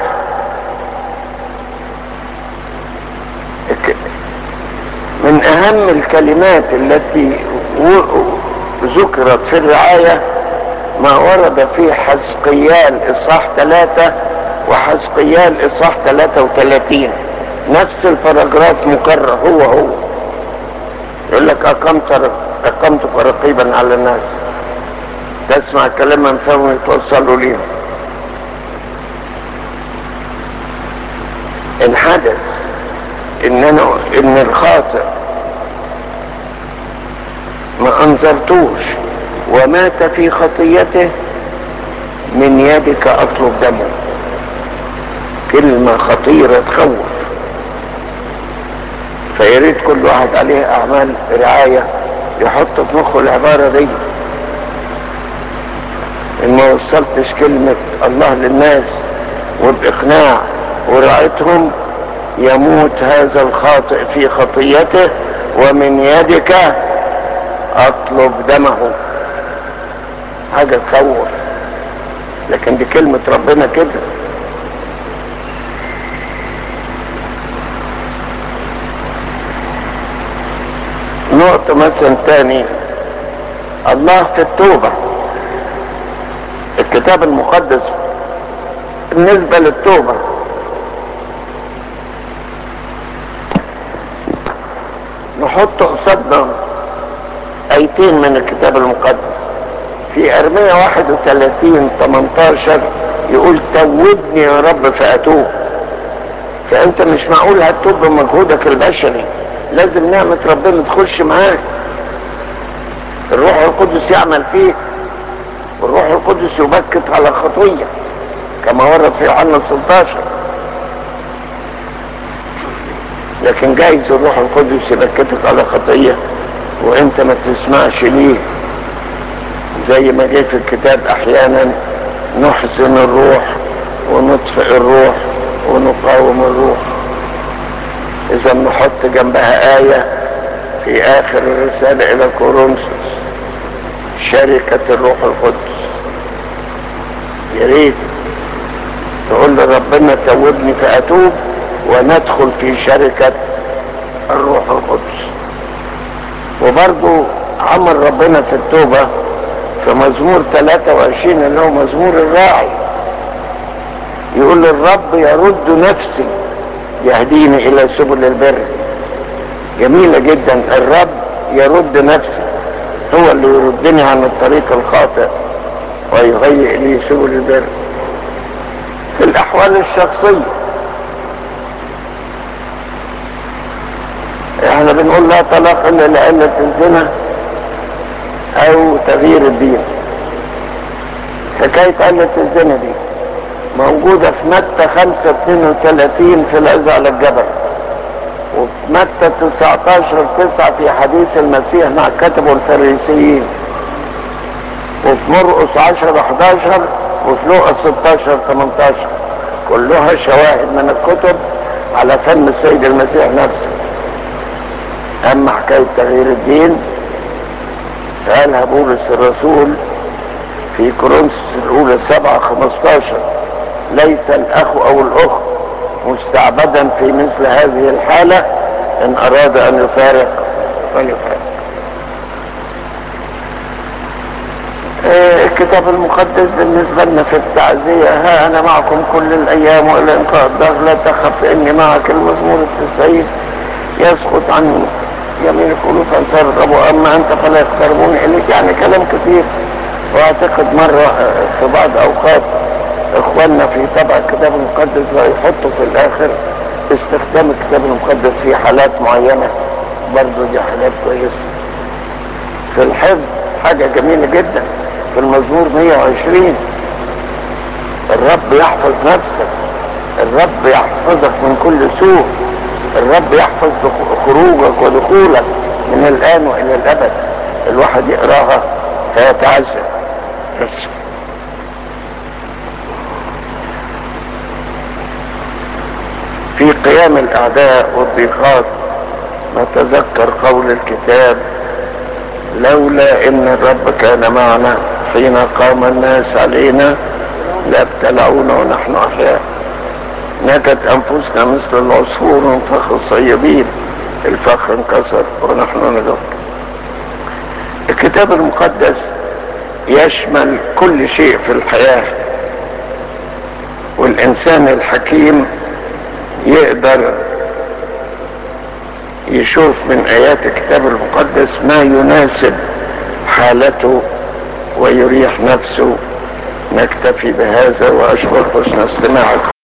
من اهم الكلمات التي ذكرت في الرعاية ما ورد في حزقيال اصحاح ثلاثة وحزقيال اصحاح 33 نفس الباراجراف مكرر هو هو يقول لك اقمت اقمتك رقيبا على الناس تسمع كلام من فهم يتوصلوا ليهم ان حدث ان انا ان الخاطئ ما انظرتوش ومات في خطيته من يدك اطلب دمه كلمة خطيرة تخوف فياريت كل واحد عليه اعمال رعاية يحط في مخه العبارة دي ان ما وصلتش كلمة الله للناس وباقناع ورعايتهم يموت هذا الخاطئ في خطيته ومن يدك اطلب دمه حاجة تخوف لكن دي كلمة ربنا كده نقطة مثلا تاني الله في التوبة الكتاب المقدس بالنسبة للتوبة نحط قصادنا ايتين من الكتاب المقدس في ارمية 31 18 يقول توبني يا رب فاتوب فانت مش معقول هتتوب بمجهودك البشري لازم نعمة ربنا تخش معاك الروح القدس يعمل فيك والروح القدس يبكت على خطية كما ورد في يوحنا 16 لكن جايز الروح القدس يبكتك على خطية وانت ما تسمعش ليه زي ما جه في الكتاب احيانا نحزن الروح ونطفئ الروح ونقاوم الروح اذا نحط جنبها آية في اخر الرسالة الى كورنثوس شركة الروح القدس يا ريت تقول لربنا توبني فاتوب وندخل في شركة الروح القدس وبرضو عمل ربنا في التوبة في مزمور 23 اللي هو مزمور الراعي يقول الرب يرد نفسي يهديني الى سبل البر جميلة جدا الرب يرد نفسي هو اللي يردني عن الطريق الخاطئ ويهيئ لي سبل البر في الاحوال الشخصية احنا بنقول لا طلاق الا لعلة الزنا او تغيير الدين حكاية علة الزنا دي موجودة في متى 5 32 في العز على الجبل وفي متى 19 9 في حديث المسيح مع كتبه الفريسيين وفي مرقس 10 11 وفي لوقا 16 18 كلها شواهد من الكتب على فم السيد المسيح نفسه اما حكاية تغيير الدين قالها بولس الرسول في كورنثوس الاولى 7 15 ليس الاخ او الاخت مستعبدا في مثل هذه الحالة ان اراد ان يفارق فليفارق الكتاب المقدس بالنسبة لنا في التعزية ها انا معكم كل الايام والى انقاء الدهر لا تخف اني معك المزمور التسعين يسقط عن يمين القلوب ان ترغبوا اما انت فلا يقتربون اليك يعني كلام كثير واعتقد مرة في بعض اوقات اخواننا في طبع الكتاب المقدس ويحطوا في الاخر استخدام الكتاب المقدس في حالات معينة برضو دي حاجات كويسة في الحفظ حاجة جميلة جدا في المزمور 120 الرب يحفظ نفسك الرب يحفظك من كل سوء الرب يحفظ خروجك ودخولك من الآن وإلى الأبد الواحد يقراها فيتعزى بس في قيام الأعداء والضيقات نتذكر قول الكتاب لولا ان الرب كان معنا حين قام الناس علينا لابتلعونا ونحن احياء نجد انفسنا مثل العصفور من فخ الصيادين الفخ انكسر ونحن ندق الكتاب المقدس يشمل كل شيء في الحياة والانسان الحكيم يقدر يشوف من ايات الكتاب المقدس ما يناسب حالته ويريح نفسه نكتفي بهذا واشكر حسن استماعكم